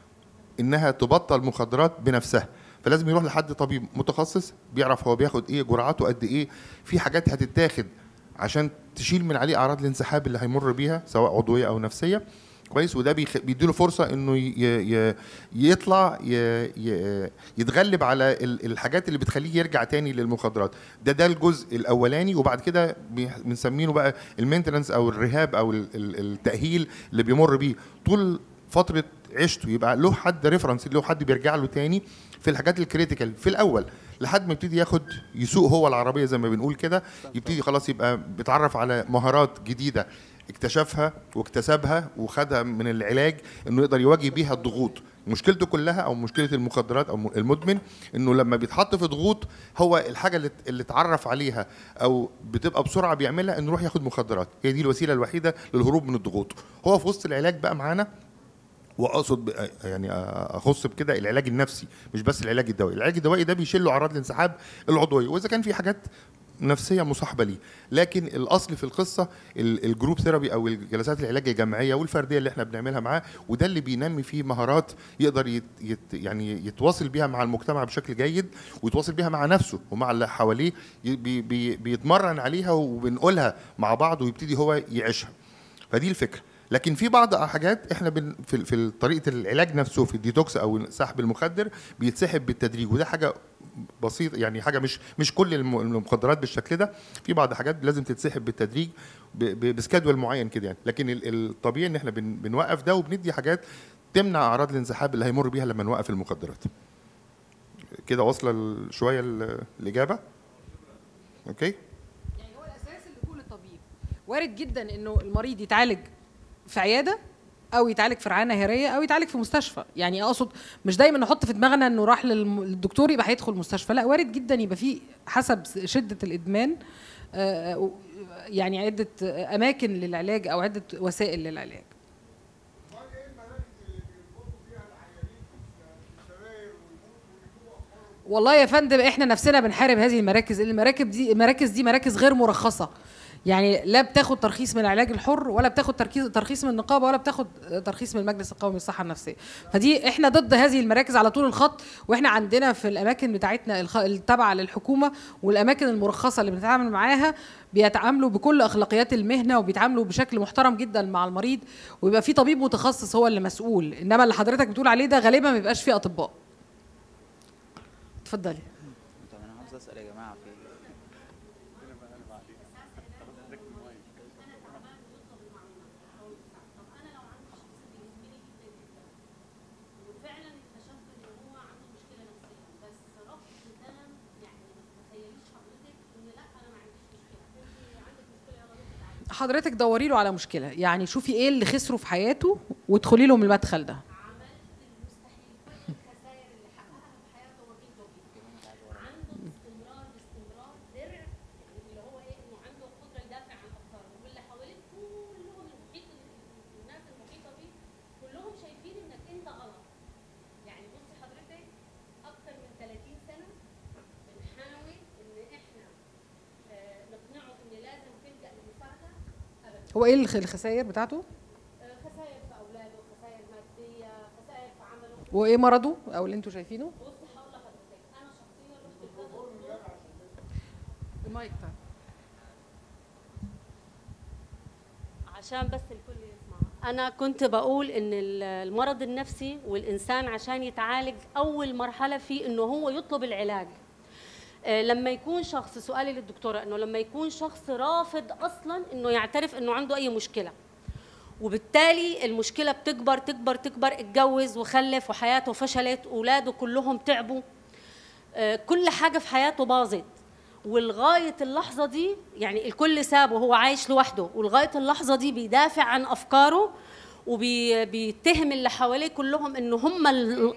انها تبطل مخدرات بنفسها فلازم يروح لحد طبيب متخصص بيعرف هو بياخد ايه جرعاته قد ايه في حاجات هتتاخد عشان تشيل من عليه اعراض الانسحاب اللي هيمر بيها سواء عضويه او نفسيه كويس وده بيخ... بيديله فرصه انه ي... ي... يطلع ي... ي... يتغلب على ال- الحاجات اللي بتخليه يرجع تاني للمخدرات ده ده الجزء الاولاني وبعد كده بي- بنسميه بقى المينتننس او الرهاب او ال- ال- التاهيل اللي بيمر بيه طول فتره عيشته يبقى له حد ريفرنس له حد بيرجع له تاني في الحاجات الكريتيكال في الاول لحد ما يبتدي ياخد يسوق هو العربيه زي ما بنقول كده يبتدي خلاص يبقى بيتعرف على مهارات جديده اكتشفها واكتسبها وخدها من العلاج انه يقدر يواجه بيها الضغوط مشكلته كلها او مشكله المخدرات او المدمن انه لما بيتحط في ضغوط هو الحاجه اللي اللي اتعرف عليها او بتبقى بسرعه بيعملها انه يروح ياخد مخدرات هي دي الوسيله الوحيده للهروب من الضغوط هو في وسط العلاج بقى معانا واقصد ب- يعني اخص بكده العلاج النفسي مش بس العلاج الدوائي العلاج الدوائي ده بيشيل له اعراض الانسحاب العضويه واذا كان في حاجات نفسيه مصاحبه ليه لكن الاصل في القصه ال- الجروب ثيرابي او الجلسات العلاج الجماعيه والفرديه اللي احنا بنعملها معاه وده اللي بينمي فيه مهارات يقدر يت يت يعني يتواصل بيها مع المجتمع بشكل جيد ويتواصل بيها مع نفسه ومع اللي حواليه ي- بي بي بيتمرن عليها وبنقولها مع بعض ويبتدي هو يعيشها فدي الفكره لكن في بعض حاجات احنا بن في في طريقه العلاج نفسه في الديتوكس او سحب المخدر بيتسحب بالتدريج وده حاجه بسيط يعني حاجه مش مش كل الم- المخدرات بالشكل ده في بعض حاجات لازم تتسحب بالتدريج ب- ب- بسكادول معين كده يعني لكن ال- الطبيعي ان احنا بن بنوقف ده وبندي حاجات تمنع اعراض الانسحاب اللي هيمر بيها لما نوقف المخدرات كده واصله ال- شويه ال- الاجابه اوكي يعني هو الاساس اللي يقول الطبيب وارد جدا انه المريض يتعالج في عياده او يتعالج في رعايه نهاريه او يتعالج في مستشفى يعني اقصد مش دايما نحط في دماغنا انه راح للم- للدكتور يبقى هيدخل مستشفى لا وارد جدا يبقى في حسب شده الادمان آه، و- يعني عده اماكن للعلاج او عده وسائل للعلاج والله يا فندم احنا نفسنا بنحارب هذه المراكز المراكز دي المراكز دي مراكز غير مرخصه يعني لا بتاخد ترخيص من العلاج الحر ولا بتاخد تركيز ترخيص من النقابه ولا بتاخد ترخيص من المجلس القومي للصحه النفسيه فدي احنا ضد هذه المراكز على طول الخط واحنا عندنا في الاماكن بتاعتنا الخ- التابعه للحكومه والاماكن المرخصه اللي بنتعامل معاها بيتعاملوا بكل اخلاقيات المهنه وبيتعاملوا بشكل محترم جدا مع المريض ويبقى في طبيب متخصص هو اللي مسؤول انما اللي حضرتك بتقول عليه ده غالبا ما بيبقاش فيه اطباء اتفضلي طب انا عاوز اسال يا جماعه في حضرتك دوري له على مشكله يعني شوفي ايه اللي خسره في حياته وادخلي له من المدخل ده كلهم شايفين انك انت غلط يعني بصي حضرتك اكتر من 30 سنه بنحاول ان احنا آه، نقنعه ان لازم تلجا للمساعده ابدا هو ايه الخ- الخسائر بتاعته آه، خسائر في اولاده خسائر ماديه خسائر في عمله وايه مرضه او اللي انتوا شايفينه المايك طيب. عشان بس الكل يسمع انا كنت بقول ان ال- المرض النفسي والانسان عشان يتعالج اول مرحله فيه انه هو يطلب العلاج آه، لما يكون شخص سؤالي للدكتوره انه لما يكون شخص رافض اصلا انه يعترف انه عنده اي مشكله وبالتالي المشكله بتكبر تكبر تكبر اتجوز وخلف وحياته فشلت اولاده كلهم تعبوا آه، كل حاجه في حياته باظت ولغايه اللحظه دي يعني الكل سابه وهو عايش لوحده ولغايه اللحظه دي بيدافع عن افكاره وبيتهم اللي حواليه كلهم ان هم ال...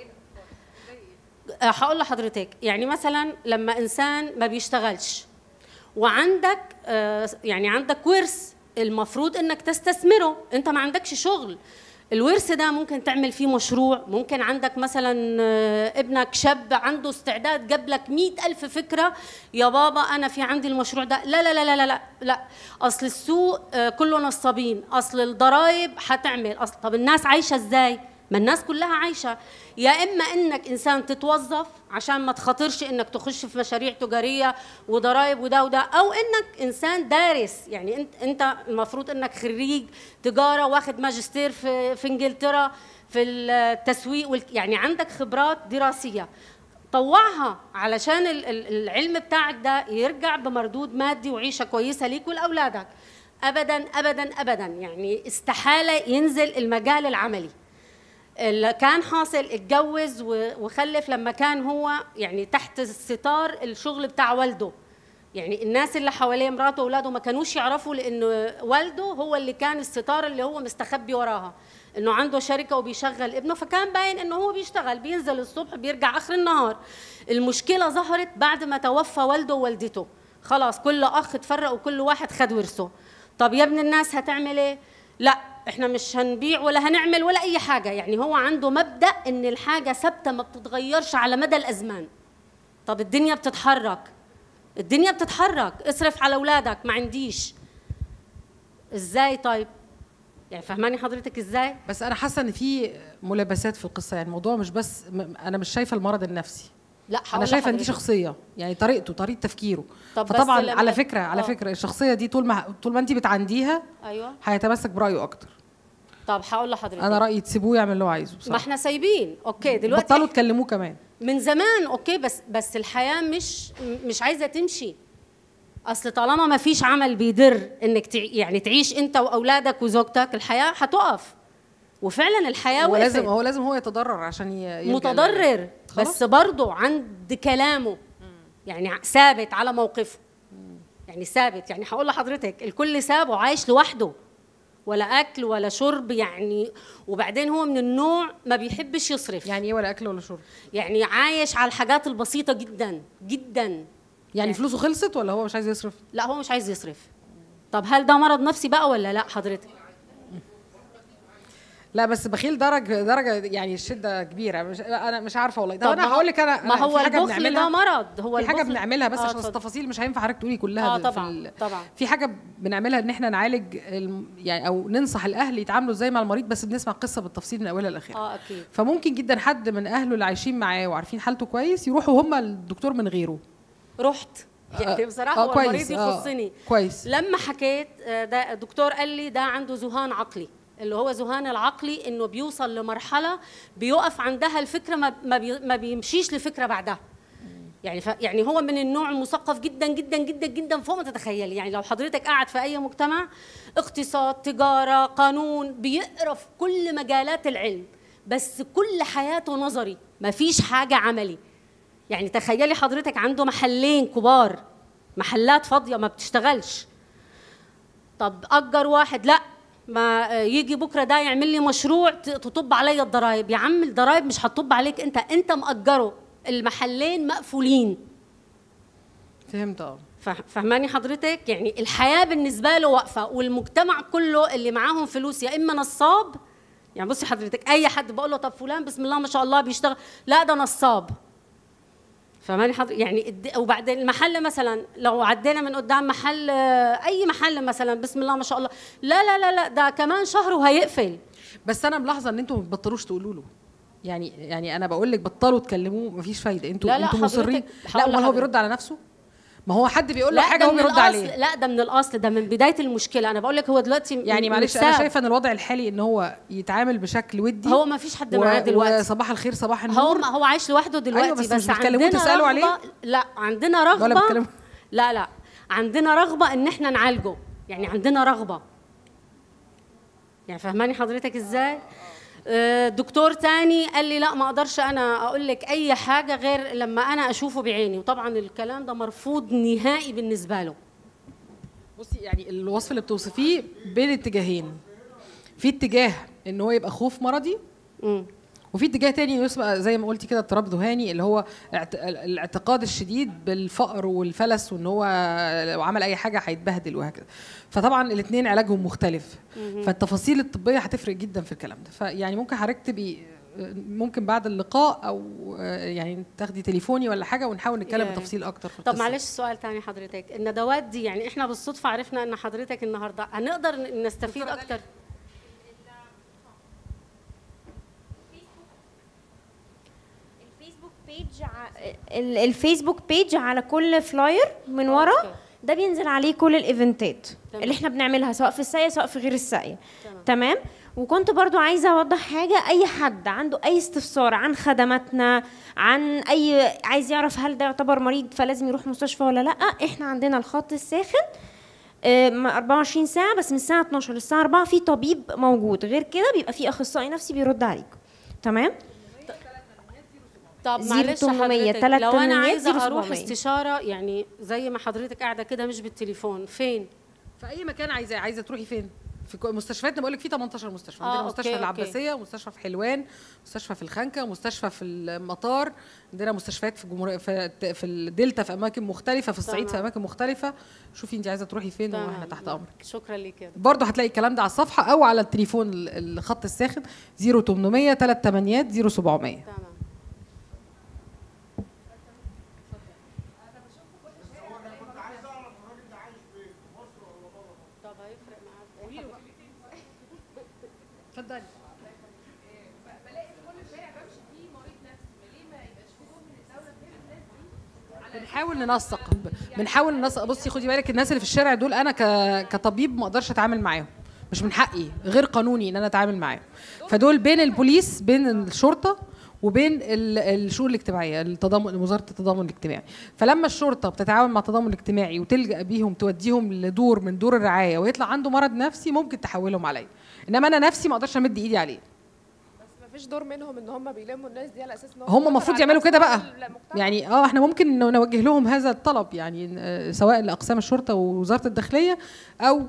آه، هقول لحضرتك يعني مثلا لما انسان ما بيشتغلش وعندك آه، يعني عندك ورث المفروض انك تستثمره انت ما عندكش شغل الورث ده ممكن تعمل فيه مشروع ممكن عندك مثلا آه، ابنك شاب عنده استعداد جاب لك مئة ألف فكرة يا بابا أنا في عندي المشروع ده لا لا لا لا لا لا, لا. أصل السوق آه، كله نصابين أصل الضرايب هتعمل أصل طب الناس عايشة إزاي ما الناس كلها عايشة يا إما إنك إنسان تتوظف عشان ما تخاطرش إنك تخش في مشاريع تجارية وضرايب وده وده أو إنك إنسان دارس يعني أنت أنت المفروض إنك خريج تجارة واخد ماجستير في في إنجلترا في التسويق وال- يعني عندك خبرات دراسية طوعها علشان ال- ال- العلم بتاعك ده يرجع بمردود مادي وعيشة كويسة ليك ولأولادك أبدا أبدا أبدا يعني استحالة ينزل المجال العملي اللي كان حاصل اتجوز و- وخلف لما كان هو يعني تحت الستار الشغل بتاع والده يعني الناس اللي حواليه مراته واولاده ما كانوش يعرفوا لانه والده هو اللي كان الستار اللي هو مستخبي وراها انه عنده شركه وبيشغل ابنه فكان باين انه هو بيشتغل بينزل الصبح بيرجع اخر النهار المشكله ظهرت بعد ما توفى والده ووالدته خلاص كل اخ اتفرق وكل واحد خد ورثه طب يا ابن الناس هتعمل ايه لا احنا مش هنبيع ولا هنعمل ولا اي حاجه يعني هو عنده مبدا ان الحاجه ثابته ما بتتغيرش على مدى الازمان طب الدنيا بتتحرك الدنيا بتتحرك اصرف على اولادك ما عنديش ازاي طيب يعني فهماني حضرتك ازاي بس انا حاسه ان في ملابسات في القصه يعني الموضوع مش بس م- انا مش شايفه المرض النفسي لا انا هقول شايفه ان دي لحضرتك. شخصيه يعني طريقته طريقه تفكيره طب بس فطبعا لما- على فكره على آه. فكره الشخصيه دي طول ما طول ما انت بتعنديها ايوه هيتمسك برايه اكتر طب هقول لحضرتك انا رايي تسيبوه يعمل اللي هو عايزه ما بصراحه احنا سايبين اوكي دلوقتي بطلوا تكلموه كمان من زمان اوكي بس بس الحياه مش مش عايزه تمشي اصل طالما ما فيش عمل بيدر انك تع... يعني تعيش انت واولادك وزوجتك الحياه هتقف وفعلا الحياه هو وقفت لازم هو لازم هو يتضرر عشان ي- يلجأ متضرر خلاص. بس برضه عند كلامه يعني ع- ثابت على موقفه يعني ثابت يعني هقول لحضرتك الكل سابه عايش لوحده ولا اكل ولا شرب يعني وبعدين هو من النوع ما بيحبش يصرف يعني ايه ولا اكل ولا شرب يعني عايش على الحاجات البسيطه جدا جدا يعني فلوسه خلصت ولا هو مش عايز يصرف لا هو مش عايز يصرف طب هل ده مرض نفسي بقى ولا لا حضرتك لا بس بخيل درجه درجه يعني الشده كبيره مش انا مش عارفه والله طب طب انا ما هو- هقول لك انا ما أنا هو في حاجة البخل بنعملها- ده مرض هو في حاجه البخل- بنعملها بس آه، عشان اتفضل. التفاصيل مش هينفع حضرتك تقولي كلها اه في طبعا ال- طبعا في حاجه بنعملها ان احنا نعالج الم- يعني او ننصح الاهل يتعاملوا ازاي مع المريض بس بنسمع القصه بالتفصيل من اولها لاخرها اه اكيد فممكن جدا حد من اهله اللي عايشين معاه وعارفين حالته كويس يروحوا هم الدكتور من غيره رحت يعني آه، بصراحه آه، هو كويس، المريض آه، يخصني كويس لما حكيت آه، ده الدكتور قال لي ده عنده ذهان عقلي اللي هو ذهان العقلي انه بيوصل لمرحله بيقف عندها الفكره ما ما, بي ما بيمشيش لفكره بعدها يعني ف يعني هو من النوع المثقف جدا جدا جدا جدا فوق ما تتخيلي يعني لو حضرتك قاعد في اي مجتمع اقتصاد تجاره قانون بيقرا في كل مجالات العلم بس كل حياته نظري ما فيش حاجه عملي يعني تخيلي حضرتك عنده محلين كبار محلات فاضيه ما بتشتغلش طب اجر واحد لا ما آه، يجي بكره ده يعمل لي مشروع ت- تطب عليا الضرايب يا عم الضرايب مش هتطب عليك انت انت مأجره المحلين مقفولين فهمت اه فا- فاهماني حضرتك يعني الحياه بالنسبه له واقفه والمجتمع كله اللي معاهم فلوس يا اما نصاب يعني بصي حضرتك اي حد بقول له طب فلان بسم الله ما شاء الله بيشتغل لا ده نصاب فاهماني حضرتك يعني الد- وبعدين المحل مثلا لو عدينا من قدام محل آه، اي محل مثلا بسم الله ما شاء الله لا لا لا لا ده كمان شهر وهيقفل بس انا ملاحظه ان انتوا ما بتبطلوش تقولوا له يعني يعني انا بقول لك بطلوا تكلموه مفيش فايده انتوا لا، لا، انتوا مصرين حضرتك- لا هقول امال هو لحضرتك. بيرد على نفسه ما هو حد بيقول له لا حاجه ده هو من بيرد الأصل عليه لا ده من الاصل ده من بدايه المشكله انا بقول لك هو دلوقتي يعني م- معلش انا متساب. شايفه ان الوضع الحالي ان هو يتعامل بشكل ودي هو ما فيش حد و- معاه دلوقتي وصباح الخير صباح النور هو ما هو عايش لوحده دلوقتي أيوة، بس بس, مش بتكلموه عندنا تسألوا رغبة عليه؟ لا عندنا رغبه ولا بتكلموا؟ لا لا عندنا رغبه ان احنا نعالجه يعني عندنا رغبه يعني فهماني حضرتك ازاي آه، دكتور تاني قال لي لا ما اقدرش انا اقول لك اي حاجه غير لما انا اشوفه بعيني وطبعا الكلام ده مرفوض نهائي بالنسبه له بصي يعني الوصف اللي بتوصفيه بين اتجاهين في اتجاه ان هو يبقى خوف مرضي وفي اتجاه تاني يسمى زي ما قلتي كده اضطراب ذهاني اللي هو اعت- الاعتقاد الشديد بالفقر والفلس وان هو لو عمل اي حاجه هيتبهدل وهكذا فطبعا الاثنين علاجهم مختلف مهم. فالتفاصيل الطبيه هتفرق جدا في الكلام ده فيعني ممكن حضرتك تبقي ممكن بعد اللقاء او يعني تاخدي تليفوني ولا حاجه ونحاول نتكلم يا- بتفصيل اكتر في طب القصة. معلش سؤال تاني حضرتك الندوات دي يعني احنا بالصدفه عرفنا ان حضرتك النهارده هنقدر ن- نستفيد اكتر الفيسبوك بيج ع- ال- الفيسبوك بيج على كل فلاير من ورا ده بينزل عليه كل الايفنتات تمام. اللي احنا بنعملها سواء في الساقية سواء في غير الساقية تمام وكنت برضو عايزة أوضح حاجة أي حد عنده أي استفسار عن خدماتنا عن أي عايز يعرف هل ده يعتبر مريض فلازم يروح مستشفى ولا لأ احنا عندنا الخط الساخن آم، 24 ساعة بس من الساعة 12 للساعة 4 في طبيب موجود غير كده بيبقى في أخصائي نفسي بيرد عليكم تمام طب زيرو معلش تمنمية، حضرتك تلات لو انا تمنميات، عايزه زيرو اروح سبعمية. استشاره يعني زي ما حضرتك قاعده كده مش بالتليفون فين في اي مكان عايزه عايزه تروحي فين في كو- مستشفياتنا بقول لك في 18 مستشفى آه، عندنا أوكي، مستشفى أوكي. العباسيه ومستشفى في حلوان مستشفى في الخنكه ومستشفى في المطار عندنا مستشفيات في جمهوريه في, في الدلتا في اماكن مختلفه في الصعيد في تمام. اماكن مختلفه شوفي انت عايزه تروحي فين تمام. واحنا تحت امرك شكرا ليك يا برضه هتلاقي الكلام ده على الصفحه او على التليفون ال- الخط الساخن 0800 38 0700 تمام طب هيفرق معاك اتفضلي بلاقي في كل شارع بمشي فيه مريض نفسي ليه ما يبقاش في دور من الدوله غير الناس دي على بنحاول ننسق بنحاول ننسق بصي خدي بالك الناس اللي في الشارع دول انا ك... كطبيب ما اقدرش اتعامل معاهم مش من حقي غير قانوني ان انا اتعامل معاهم فدول بين البوليس بين الشرطه وبين ال- الشؤون الاجتماعيه التضامن وزاره التضامن الاجتماعي فلما الشرطه بتتعاون مع التضامن الاجتماعي وتلجا بيهم توديهم لدور من دور الرعايه ويطلع عنده مرض نفسي ممكن تحولهم عليا انما انا نفسي ما اقدرش امد ايدي عليه بس ما فيش دور منهم ان هم بيلموا الناس دي على اساس ان هم المفروض يعملوا كده بقى المجتمع. يعني اه احنا ممكن ن- نوجه لهم هذا الطلب يعني آه، سواء لاقسام الشرطه ووزاره الداخليه او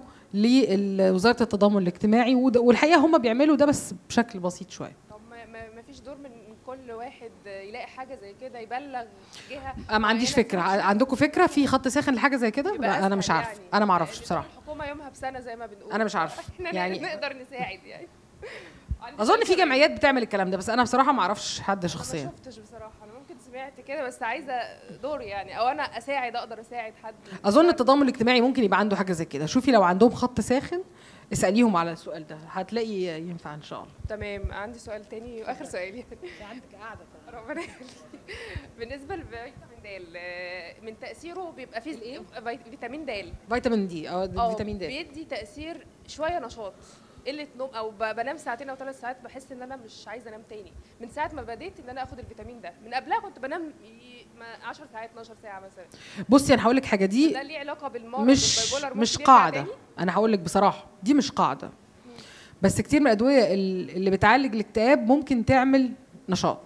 لوزاره التضامن الاجتماعي وده- والحقيقه هم بيعملوا ده بس بشكل بسيط شويه طب ما, ما, ما فيش دور من من كل واحد يلاقي حاجه زي كده يبلغ جهه انا ما عنديش معينة فكره تمشي. ع- عندكم فكره في خط ساخن لحاجه زي كده يبقى لا انا مش أسهل عارفه يعني. انا ما اعرفش بصراحه الحكومه يومها بسنه زي ما بنقول أنا مش عارفة. احنا يعني- يعني نقدر نساعد يعني عندي اظن في فكرة. جمعيات بتعمل الكلام ده بس انا بصراحه ما اعرفش حد ما شخصيا شفتش بصراحه انا ممكن سمعت كده بس عايزه دور يعني او انا اساعد اقدر اساعد حد اظن التضامن الاجتماعي ممكن يبقى عنده حاجه زي كده شوفي لو عندهم خط ساخن اساليهم على السؤال ده هتلاقي ينفع ان شاء الله تمام عندي سؤال تاني واخر سؤال يعني عندك قاعده ربنا يخليك بالنسبه لفيتامين د آه، من تاثيره بيبقى فيه الايه فيتامين د فيتامين دي اه اه فيتامين د بيدي تاثير شويه نشاط قله نوم او ب- بنام ساعتين او ثلاث ساعات بحس ان انا مش عايزه انام تاني من ساعه ما بديت ان انا اخد الفيتامين ده من قبلها كنت بنام ي- ما- 10 ساعات 12 ساعه مثلا بصي انا هقول لك حاجه دي ده ليه علاقه بالمرض مش والبايبولر مش ممكن يرجع قاعده تاني؟ انا هقول لك بصراحه دي مش قاعده بس كتير من الادويه ال- اللي بتعالج الاكتئاب ممكن تعمل نشاط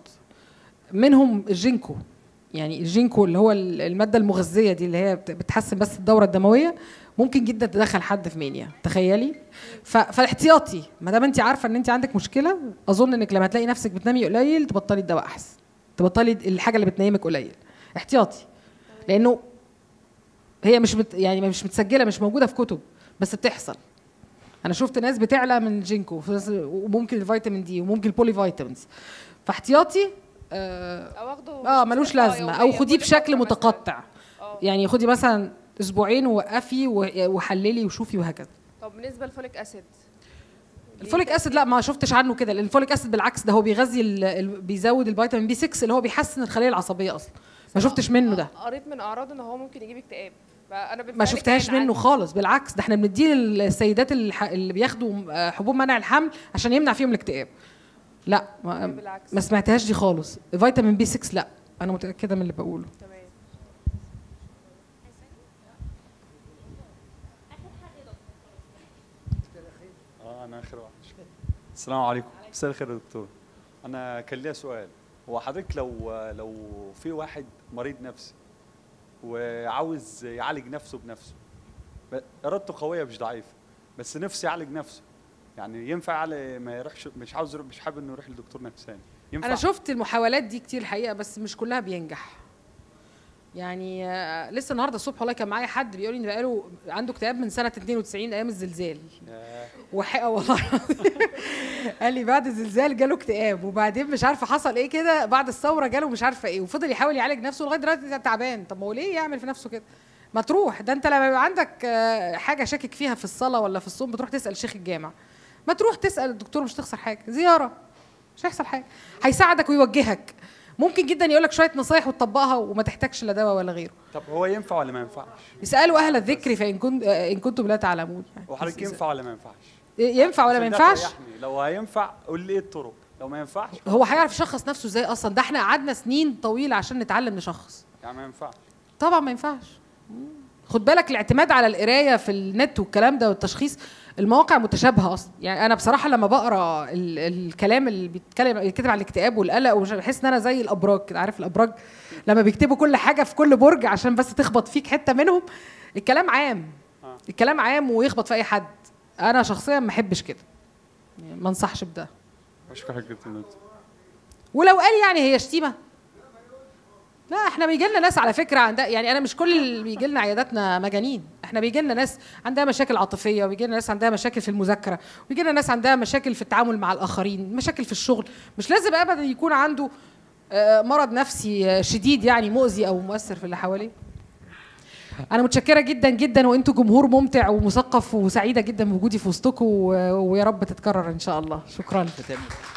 منهم الجينكو يعني الجينكو اللي هو ال- الماده المغذيه دي اللي هي بت- بتحسن بس الدوره الدمويه ممكن جدا تدخل حد في مانيا تخيلي ف... فالاحتياطي ما دام انت عارفه ان انت عندك مشكله اظن انك لما تلاقي نفسك بتنامي قليل تبطلي الدواء احسن تبطلي الحاجه اللي بتنيمك قليل احتياطي لانه هي مش بت يعني مش متسجله مش موجوده في كتب بس بتحصل انا شفت ناس بتعلى من الجينكو فس- وممكن الفيتامين دي وممكن البولي فيتامينز فاحتياطي اه, او اخده آه ملوش بصفة لازمه او يومية خديه كل بشكل فترة مثلاً. متقطع اه يعني خدي مثلا اسبوعين ووقفي و- وحللي وشوفي وهكذا طب بالنسبه للفوليك اسيد الفوليك اسيد لا ما شفتش عنه كده لان الفوليك اسيد بالعكس ده هو بيغذي ال- ال- بيزود الفيتامين بي 6 اللي هو بيحسن الخليه العصبيه اصلا ما شفتش منه ده قريت من اعراضه ان هو ممكن يجيب اكتئاب فانا ما بالفعل شفتهاش كان منه عندي- خالص بالعكس ده احنا بنديه للسيدات الح- اللي بياخدوا آه، حبوب منع الحمل عشان يمنع فيهم الاكتئاب لا ما, بالعكس. ما سمعتهاش دي خالص فيتامين بي 6 لا انا متاكده من اللي بقوله تمام اه انا اخر واحد السلام عليكم مساء الخير يا دكتور انا كان ليا سؤال هو حضرتك لو لو في واحد مريض نفسي وعاوز يعالج نفسه بنفسه ب- ارادته قويه مش ضعيفه بس نفسه يعالج نفسه يعني ينفع يعالج ما يروحش مش عاوز يروح- مش حابب انه يروح لدكتور نفساني ينفع انا شفت المحاولات دي كتير الحقيقه بس مش كلها بينجح يعني آه، لسه النهارده الصبح والله كان معايا حد بيقول لي ان بقاله عنده اكتئاب من سنه 92 ايام الزلزال ياه. وحقيقه والله قال لي بعد الزلزال جاله اكتئاب وبعدين مش عارفه حصل ايه كده بعد الثوره جاله مش عارفه ايه وفضل يحاول يعالج نفسه لغايه دلوقتي تعبان طب ما هو ليه يعمل في نفسه كده ما تروح ده انت لما يبقى عندك آه، حاجه شاكك فيها في الصلاه ولا في الصوم بتروح تسال شيخ الجامع ما تروح تسال الدكتور مش تخسر حاجه زياره مش هيحصل حاجه هيساعدك ويوجهك ممكن جدا يقول لك شويه نصايح وتطبقها وما تحتاجش لا دواء ولا غيره طب هو ينفع ولا ما ينفعش اسالوا اهل الذكر فان كنت آه، ان كنتم لا تعلمون يعني وحضرتك ينفع ولا ما ينفعش ينفع ولا ما عشان ده ينفعش تريحني. لو هينفع قول لي ايه الطرق لو ما ينفعش هو هيعرف يشخص نفسه ازاي اصلا ده احنا قعدنا سنين طويله عشان نتعلم نشخص يعني ما ينفعش طبعا ما ينفعش خد بالك الاعتماد على القرايه في النت والكلام ده والتشخيص المواقع متشابهه اصلا يعني انا بصراحه لما بقرا ال الكلام اللي بيتكلم بيتكتب عن الاكتئاب والقلق ومش بحس ان انا زي الابراج كده عارف الابراج لما بيكتبوا كل حاجه في كل برج عشان بس تخبط فيك حته منهم الكلام عام الكلام عام ويخبط في اي حد انا شخصيا ما احبش كده يعني ما انصحش بده بشكرك جدا يا دكتور ولو قال يعني هي شتيمه لا احنا بيجي لنا ناس على فكره عندها يعني انا مش كل اللي بيجي لنا عياداتنا مجانين احنا بيجي لنا ناس عندها مشاكل عاطفيه وبيجي لنا ناس عندها مشاكل في المذاكره وبيجي لنا ناس عندها مشاكل في التعامل مع الاخرين مشاكل في الشغل مش لازم ابدا يكون عنده آه، مرض نفسي آه، شديد يعني مؤذي او مؤثر في اللي حواليه انا متشكره جدا جدا وانتوا جمهور ممتع ومثقف وسعيده جدا بوجودي في وسطكم و- ويا رب تتكرر ان شاء الله شكرا ختام